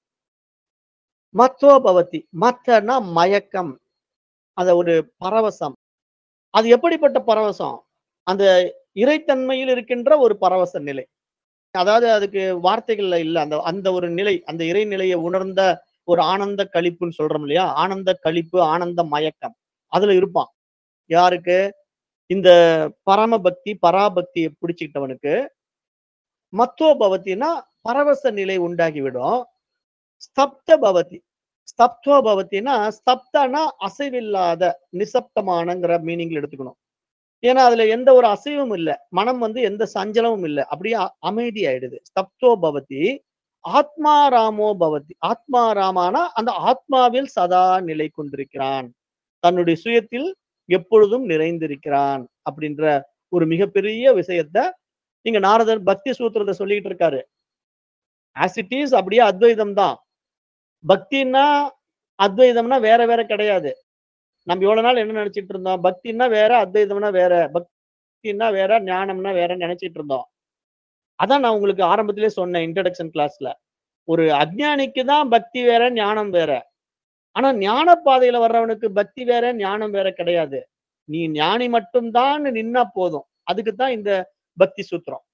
மத்தோ பவதி மத்தனா மயக்கம் அந்த ஒரு பரவசம் அது எப்படிப்பட்ட பரவசம் அந்த இறைத்தன்மையில் இருக்கின்ற ஒரு பரவச நிலை அதாவது அதுக்கு வார்த்தைகள்ல இல்ல அந்த அந்த ஒரு நிலை அந்த இறைநிலையை உணர்ந்த ஒரு ஆனந்த களிப்புன்னு சொல்றோம் இல்லையா ஆனந்த களிப்பு ஆனந்த மயக்கம் அதுல இருப்பான் யாருக்கு இந்த பரம பக்தி பராபக்தியை பிடிச்சுக்கிட்டவனுக்கு மத்தோ பவத்தினா பரவச நிலை உண்டாகிவிடும் ஸ்தப்த பவதி ஸ்தப்தோ பவத்தினா ஸ்தப்தனா அசைவில்லாத நிசப்தமானங்கிற மீனிங்ல எடுத்துக்கணும் ஏன்னா அதுல எந்த ஒரு அசைவும் இல்லை மனம் வந்து எந்த சஞ்சலமும் இல்லை அப்படியே அ- அமைதி ஆயிடுது ஸ்தப்தோ பவதி ஆத்மாராமோ பவதி ஆத்மாராமானா அந்த ஆத்மாவில் சதா நிலை கொண்டிருக்கிறான் தன்னுடைய சுயத்தில் எப்பொழுதும் நிறைந்திருக்கிறான் அப்படின்ற ஒரு மிகப்பெரிய விஷயத்த இங்க நாரதர் பக்தி சூத்திரத்தை சொல்லிட்டு இருக்காரு ஆஸ் இட் இஸ் அப்படியே அத்வைதம் தான் பக்தின்னா அத்வைதம்னா வேற வேற கிடையாது நம்ம இவ்வளவு நாள் என்ன நினைச்சிட்டு இருந்தோம் பக்தின்னா வேற அத்வைதம்னா வேற பக்தின்னா வேற ஞானம்னா வேற நினைச்சிட்டு இருந்தோம் அதான் நான் உங்களுக்கு ஆரம்பத்திலே சொன்னேன் இன்ட்ரடக்ஷன் கிளாஸ்ல ஒரு அஜ்ஞானிக்கு தான் பக்தி வேற ஞானம் வேற ஆனா ஞான பாதையில வர்றவனுக்கு பக்தி வேற ஞானம் வேற கிடையாது நீ ஞானி மட்டும்தான் நின்னா போதும் அதுக்கு தான் இந்த பக்தி சூத்திரம்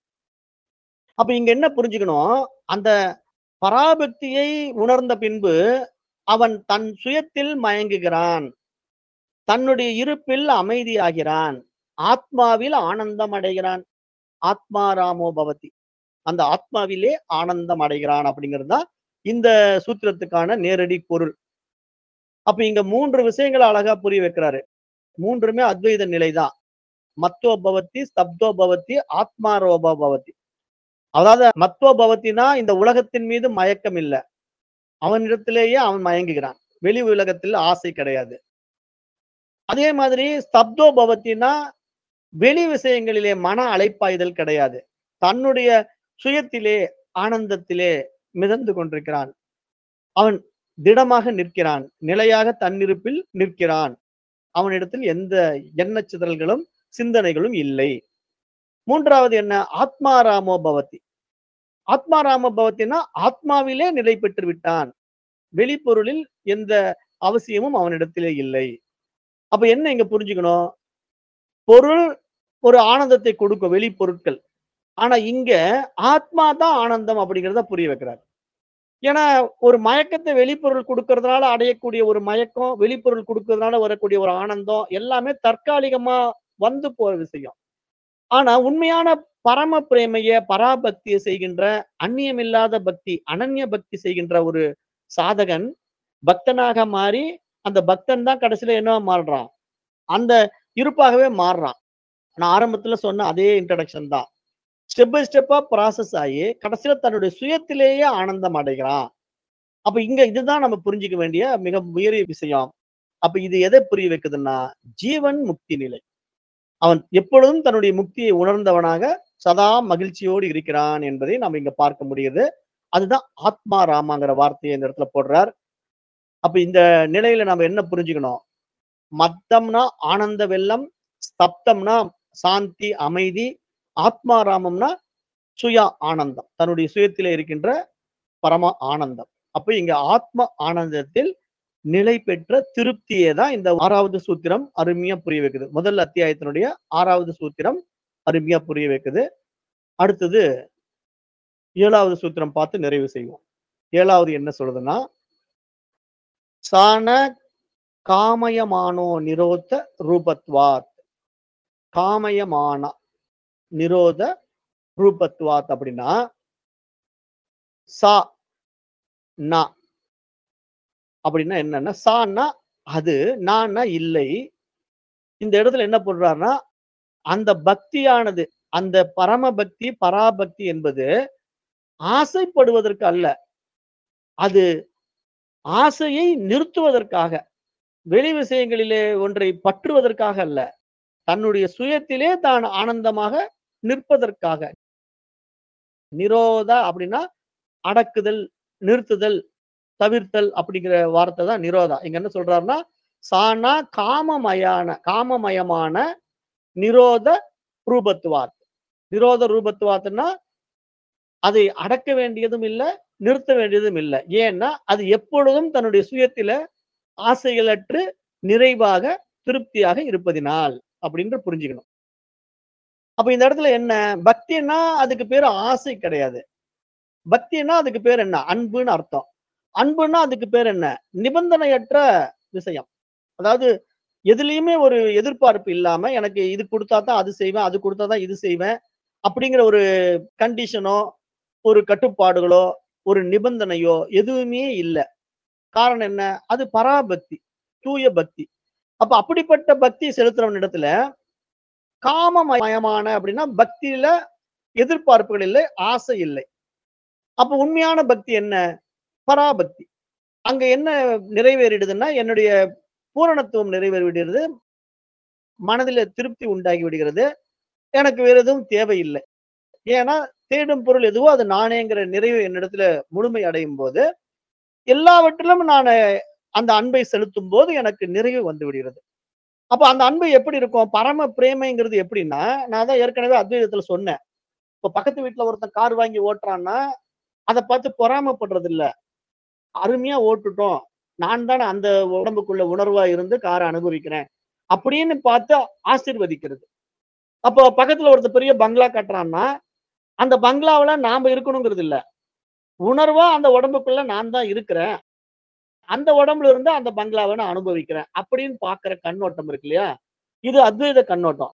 அப்ப இங்க என்ன புரிஞ்சுக்கணும் அந்த பராபக்தியை உணர்ந்த பின்பு அவன் தன் சுயத்தில் மயங்குகிறான் தன்னுடைய இருப்பில் அமைதியாகிறான் ஆத்மாவில் ஆனந்தம் அடைகிறான் ஆத்மாராமோ பவதி அந்த ஆத்மாவிலே ஆனந்தம் அடைகிறான் அப்படிங்கிறது தான் இந்த சூத்திரத்துக்கான நேரடி பொருள் அப்ப இங்க மூன்று விஷயங்களை அழகா புரிய வைக்கிறாரு மூன்றுமே அத்வைத நிலைதான் மத்தோ பவதி ஸ்தப்தோ பவதி ஆத்மாரோபோ பவதி அதாவது மத்துவ பவத்தினா இந்த உலகத்தின் மீது மயக்கம் இல்லை அவனிடத்திலேயே அவன் மயங்குகிறான் வெளி உலகத்தில் ஆசை கிடையாது அதே மாதிரி ஸ்தப்தோ பவத்தினா வெளி விஷயங்களிலே மன அலைப்பாய்தல் கிடையாது தன்னுடைய சுயத்திலே ஆனந்தத்திலே மிதந்து கொண்டிருக்கிறான் அவன் திடமாக நிற்கிறான் நிலையாக தன்னிருப்பில் நிற்கிறான் அவனிடத்தில் எந்த எண்ணச் சிதறல்களும் சிந்தனைகளும் இல்லை மூன்றாவது என்ன ஆத்மாராமோ பவதி ஆத்மாராம பவத்தினா ஆத்மாவிலே நிலை பெற்று விட்டான் வெளிப்பொருளில் எந்த அவசியமும் அவனிடத்திலே இல்லை அப்ப என்ன இங்க புரிஞ்சுக்கணும் பொருள் ஒரு ஆனந்தத்தை கொடுக்கும் வெளிப்பொருட்கள் ஆனா இங்க ஆத்மா தான் ஆனந்தம் அப்படிங்கிறத புரிய வைக்கிறார் ஏன்னா ஒரு மயக்கத்தை வெளிப்பொருள் கொடுக்கறதுனால அடையக்கூடிய ஒரு மயக்கம் வெளிப்பொருள் கொடுக்கறதுனால வரக்கூடிய ஒரு ஆனந்தம் எல்லாமே தற்காலிகமா வந்து போற விஷயம் ஆனா உண்மையான பரம பிரேமைய பராபக்தியை செய்கின்ற அந்நியமில்லாத பக்தி அனன்ய பக்தி செய்கின்ற ஒரு சாதகன் பக்தனாக மாறி அந்த பக்தன் தான் கடைசியில என்ன மாறுறான் அந்த இருப்பாகவே மாறுறான் நான் ஆரம்பத்துல சொன்ன அதே இன்ட்ரடக்ஷன் தான் ஸ்டெப் பை ஸ்டெப்பா ப்ராசஸ் ஆகி கடைசியில தன்னுடைய சுயத்திலேயே ஆனந்தம் அடைகிறான் அப்ப இங்க இதுதான் நம்ம புரிஞ்சுக்க வேண்டிய மிக உயரிய விஷயம் அப்ப இது எதை புரிய வைக்குதுன்னா ஜீவன் முக்தி நிலை அவன் எப்பொழுதும் தன்னுடைய முக்தியை உணர்ந்தவனாக சதா மகிழ்ச்சியோடு இருக்கிறான் என்பதை நாம் இங்க பார்க்க முடியுது அதுதான் ஆத்மா ராமாங்கிற வார்த்தையை இந்த இடத்துல போடுறார் அப்ப இந்த நிலையில நம்ம என்ன புரிஞ்சுக்கணும் மத்தம்னா ஆனந்த வெள்ளம் ஸ்தப்தம்னா சாந்தி அமைதி ஆத்மாராமம்னா சுய ஆனந்தம் தன்னுடைய சுயத்திலே இருக்கின்ற பரம ஆனந்தம் அப்ப இங்க ஆத்ம ஆனந்தத்தில் நிலை பெற்ற திருப்தியை தான் இந்த ஆறாவது சூத்திரம் அருமையா புரிய வைக்குது முதல் அத்தியாயத்தினுடைய ஆறாவது சூத்திரம் அருமையா புரிய வைக்குது அடுத்தது ஏழாவது சூத்திரம் பார்த்து நிறைவு செய்வோம் ஏழாவது என்ன சொல்லுதுன்னா சான காமயமானோ நிரோத ரூபத்வாத் காமயமான நிரோத ரூபத்வாத் அப்படின்னா சா நா அப்படின்னா என்னன்னா சான்னா அது நான்னா இல்லை இந்த இடத்துல என்ன பண்றாருன்னா அந்த பக்தியானது அந்த பரம பக்தி பராபக்தி என்பது ஆசைப்படுவதற்கு அல்ல அது ஆசையை நிறுத்துவதற்காக வெளி விஷயங்களிலே ஒன்றை பற்றுவதற்காக அல்ல தன்னுடைய சுயத்திலே தான் ஆனந்தமாக நிற்பதற்காக நிரோதா அப்படின்னா அடக்குதல் நிறுத்துதல் தவிர்த்தல் அப்படிங்கிற வார்த்தை தான் நிரோதா இங்க என்ன சொல்றாருன்னா சானா காமமயான காமமயமான நிரோத ரூபத்துவாத் நிரோத ரூபத்துவாத்துன்னா அதை அடக்க வேண்டியதும் இல்லை நிறுத்த வேண்டியதும் இல்லை ஏன்னா அது எப்பொழுதும் தன்னுடைய சுயத்தில ஆசைகளற்று நிறைவாக திருப்தியாக இருப்பதினால் அப்படின்னு புரிஞ்சுக்கணும் அப்ப இந்த இடத்துல என்ன பக்தின்னா அதுக்கு பேர் ஆசை கிடையாது பக்தின்னா அதுக்கு பேர் என்ன அன்புன்னு அர்த்தம் அன்புன்னா அதுக்கு பேர் என்ன நிபந்தனையற்ற விஷயம் அதாவது எதுலயுமே ஒரு எதிர்பார்ப்பு இல்லாம எனக்கு இது கொடுத்தா தான் அது செய்வேன் அது கொடுத்தா தான் இது செய்வேன் அப்படிங்கிற ஒரு கண்டிஷனோ ஒரு கட்டுப்பாடுகளோ ஒரு நிபந்தனையோ எதுவுமே இல்லை காரணம் என்ன அது பராபக்தி தூய பக்தி அப்ப அப்படிப்பட்ட பக்தி செலுத்துறவன் இடத்துல காமமயமான அப்படின்னா பக்தியில எதிர்பார்ப்புகள் இல்லை ஆசை இல்லை அப்ப உண்மையான பக்தி என்ன பராபக்தி அங்க என்ன நிறைவேறிடுதுன்னா என்னுடைய பூரணத்துவம் நிறைவேறிவிடுகிறது மனதில திருப்தி உண்டாகி விடுகிறது எனக்கு வேற எதுவும் தேவையில்லை ஏன்னா தேடும் பொருள் எதுவோ அது நானேங்கிற நிறைவு என்னிடத்துல முழுமை அடையும் போது எல்லாவற்றிலும் நான் அந்த அன்பை செலுத்தும் போது எனக்கு நிறைவு வந்து விடுகிறது அப்ப அந்த அன்பு எப்படி இருக்கும் பரம பிரேமைங்கிறது எப்படின்னா நான் தான் ஏற்கனவே அத்வைதத்துல சொன்னேன் இப்ப பக்கத்து வீட்டுல ஒருத்தன் கார் வாங்கி ஓட்டுறான்னா அதை பார்த்து பொறாமைப்படுறது இல்ல அருமையா ஓட்டுட்டோம் நான் தானே அந்த உடம்புக்குள்ள உணர்வா இருந்து காரை அனுபவிக்கிறேன் அப்படின்னு பார்த்து ஆசீர்வதிக்கிறது அப்போ பக்கத்துல ஒருத்தர் பெரிய பங்களா கட்டுறான்னா அந்த பங்களாவுல நாம இருக்கணுங்கிறது இல்ல உணர்வா அந்த உடம்புக்குள்ள நான் தான் இருக்கிறேன் அந்த உடம்புல இருந்து அந்த பங்களாவை நான் அனுபவிக்கிறேன் அப்படின்னு பாக்குற கண்ணோட்டம் இருக்கு இல்லையா இது அத்வைத கண்ணோட்டம்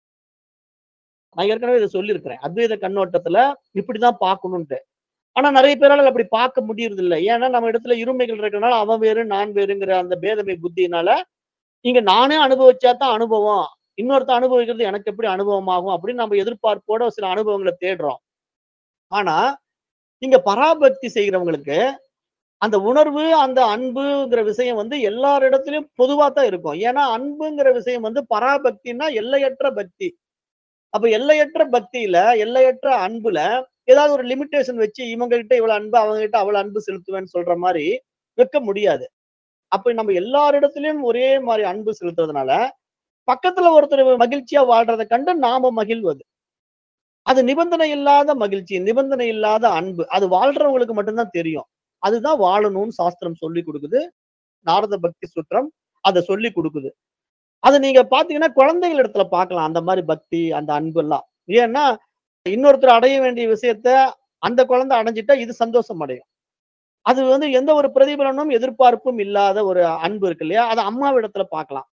நான் ஏற்கனவே இதை சொல்லியிருக்கிறேன் அத்வைத கண்ணோட்டத்துல இப்படிதான் பார்க்கணும்ட்டு ஆனா நிறைய பேரால அப்படி பார்க்க முடியறது இல்லை ஏன்னா நம்ம இடத்துல இருமைகள் இருக்கனால அவன் வேறு நான் வேறுங்கிற அந்த பேதமை புத்தினால இங்க நானே அனுபவிச்சா தான் அனுபவம் இன்னொருத்த அனுபவிக்கிறது எனக்கு எப்படி அனுபவம் ஆகும் அப்படின்னு நம்ம எதிர்பார்ப்போட சில அனுபவங்களை தேடுறோம் ஆனா இங்க பராபக்தி செய்கிறவங்களுக்கு அந்த உணர்வு அந்த அன்புங்கிற விஷயம் வந்து எல்லாரிடத்துலயும் பொதுவா தான் இருக்கும் ஏன்னா அன்புங்கிற விஷயம் வந்து பராபக்தின்னா எல்லையற்ற பக்தி அப்ப எல்லையற்ற பக்தியில எல்லையற்ற அன்புல ஏதாவது ஒரு லிமிட்டேஷன் வச்சு இவங்க கிட்ட இவ்வளவு அன்பு அவங்க கிட்ட அவ்வளவு அன்பு செலுத்துவேன்னு சொல்ற மாதிரி வைக்க முடியாது அப்ப நம்ம எல்லாரிடத்துலயும் ஒரே மாதிரி அன்பு செலுத்துறதுனால பக்கத்துல ஒருத்தர் மகிழ்ச்சியா வாழ்றதை கண்டு நாம மகிழ்வது அது நிபந்தனை இல்லாத மகிழ்ச்சி நிபந்தனை இல்லாத அன்பு அது வாழ்றவங்களுக்கு மட்டும்தான் தெரியும் அதுதான் வாழணும்னு சாஸ்திரம் சொல்லி கொடுக்குது நாரத பக்தி சூத்திரம் அதை சொல்லி கொடுக்குது அது நீங்க பாத்தீங்கன்னா குழந்தைகள் இடத்துல பார்க்கலாம் அந்த மாதிரி பக்தி அந்த அன்பு எல்லாம் ஏன்னா இன்னொருத்தர் அடைய வேண்டிய விஷயத்த அந்த குழந்தை அடைஞ்சிட்டா இது சந்தோஷம் அடையும் அது வந்து எந்த ஒரு பிரதிபலனும் எதிர்பார்ப்பும் இல்லாத ஒரு அன்பு இருக்கு இல்லையா அதை அம்மாவிடத்துல பார்க்கலாம்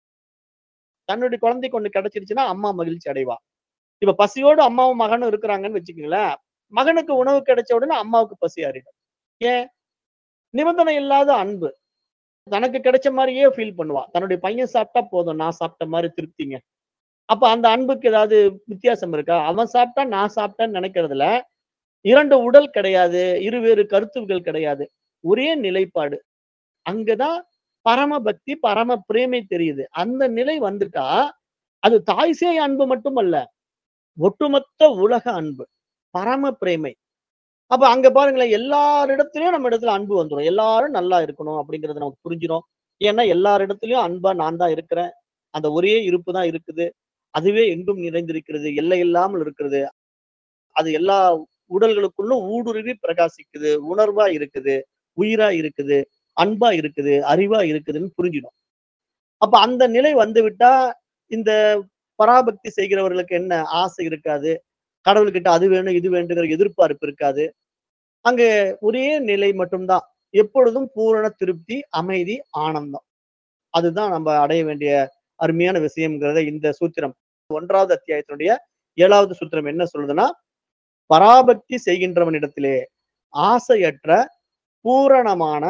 தன்னுடைய குழந்தைக்கு ஒண்ணு கிடைச்சிருச்சுன்னா அம்மா மகிழ்ச்சி அடைவா இப்ப பசியோடு அம்மாவும் மகனும் இருக்கிறாங்கன்னு வச்சுக்கோங்களேன் மகனுக்கு உணவு கிடைச்ச உடனே அம்மாவுக்கு பசி அறிடும் ஏன் நிபந்தனை இல்லாத அன்பு தனக்கு கிடைச்ச மாதிரியே ஃபீல் பண்ணுவா தன்னுடைய பையன் சாப்பிட்டா போதும் நான் சாப்பிட்ட மாதிரி திருப்திங்க அப்ப அந்த அன்புக்கு ஏதாவது வித்தியாசம் இருக்கா அவன் சாப்பிட்டா நான் சாப்பிட்டேன்னு நினைக்கிறதுல இரண்டு உடல் கிடையாது இருவேறு கருத்துகள் கிடையாது ஒரே நிலைப்பாடு அங்கதான் பரம பக்தி பரம பிரேமை தெரியுது அந்த நிலை வந்துட்டா அது தாய்சேய் அன்பு மட்டுமல்ல ஒட்டுமொத்த உலக அன்பு பரம பிரேமை அப்ப அங்க பாருங்களேன் எல்லாரிடத்துலயும் நம்ம இடத்துல அன்பு வந்துடும் எல்லாரும் நல்லா இருக்கணும் அப்படிங்கறது நமக்கு புரிஞ்சிடும் ஏன்னா எல்லாரிடத்துலயும் அன்பா நான் தான் இருக்கிறேன் அந்த ஒரே இருப்பு தான் இருக்குது அதுவே எங்கும் நிறைந்திருக்கிறது எல்லை இல்லாமல் இருக்கிறது அது எல்லா உடல்களுக்குள்ளும் ஊடுருவி பிரகாசிக்குது உணர்வா இருக்குது உயிரா இருக்குது அன்பா இருக்குது அறிவா இருக்குதுன்னு புரிஞ்சிடும் அப்ப அந்த நிலை வந்து விட்டா இந்த பராபக்தி செய்கிறவர்களுக்கு என்ன ஆசை இருக்காது கடவுள்கிட்ட அது வேணும் இது வேண்டுங்கிற எதிர்பார்ப்பு இருக்காது அங்க ஒரே நிலை மட்டும்தான் எப்பொழுதும் பூரண திருப்தி அமைதி ஆனந்தம் அதுதான் நம்ம அடைய வேண்டிய அருமையான விஷயம்ங்கிறத இந்த சூத்திரம் ஒன்றாவது அத்தியாயத்தினுடைய ஏழாவது சூத்திரம் என்ன சொல்லுதுன்னா பராபக்தி செய்கின்றவனிடத்திலே ஆசையற்ற பூரணமான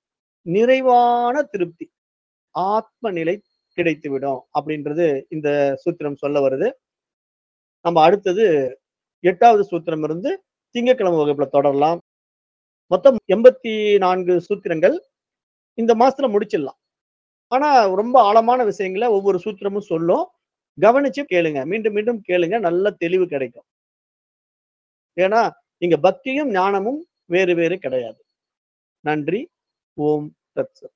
நிறைவான திருப்தி ஆத்ம நிலை கிடைத்துவிடும் அப்படின்றது இந்த சூத்திரம் சொல்ல வருது நம்ம அடுத்தது எட்டாவது சூத்திரம் இருந்து திங்கட்கிழமை வகுப்புல தொடரலாம் மொத்தம் எண்பத்தி நான்கு சூத்திரங்கள் இந்த மாசத்துல முடிச்சிடலாம் ஆனா ரொம்ப ஆழமான விஷயங்களை ஒவ்வொரு சூத்திரமும் சொல்லும் கவனிச்சு கேளுங்க மீண்டும் மீண்டும் கேளுங்க நல்ல தெளிவு கிடைக்கும் ஏன்னா இங்க பக்தியும் ஞானமும் வேறு வேறு கிடையாது நன்றி ஓம் தத்சத்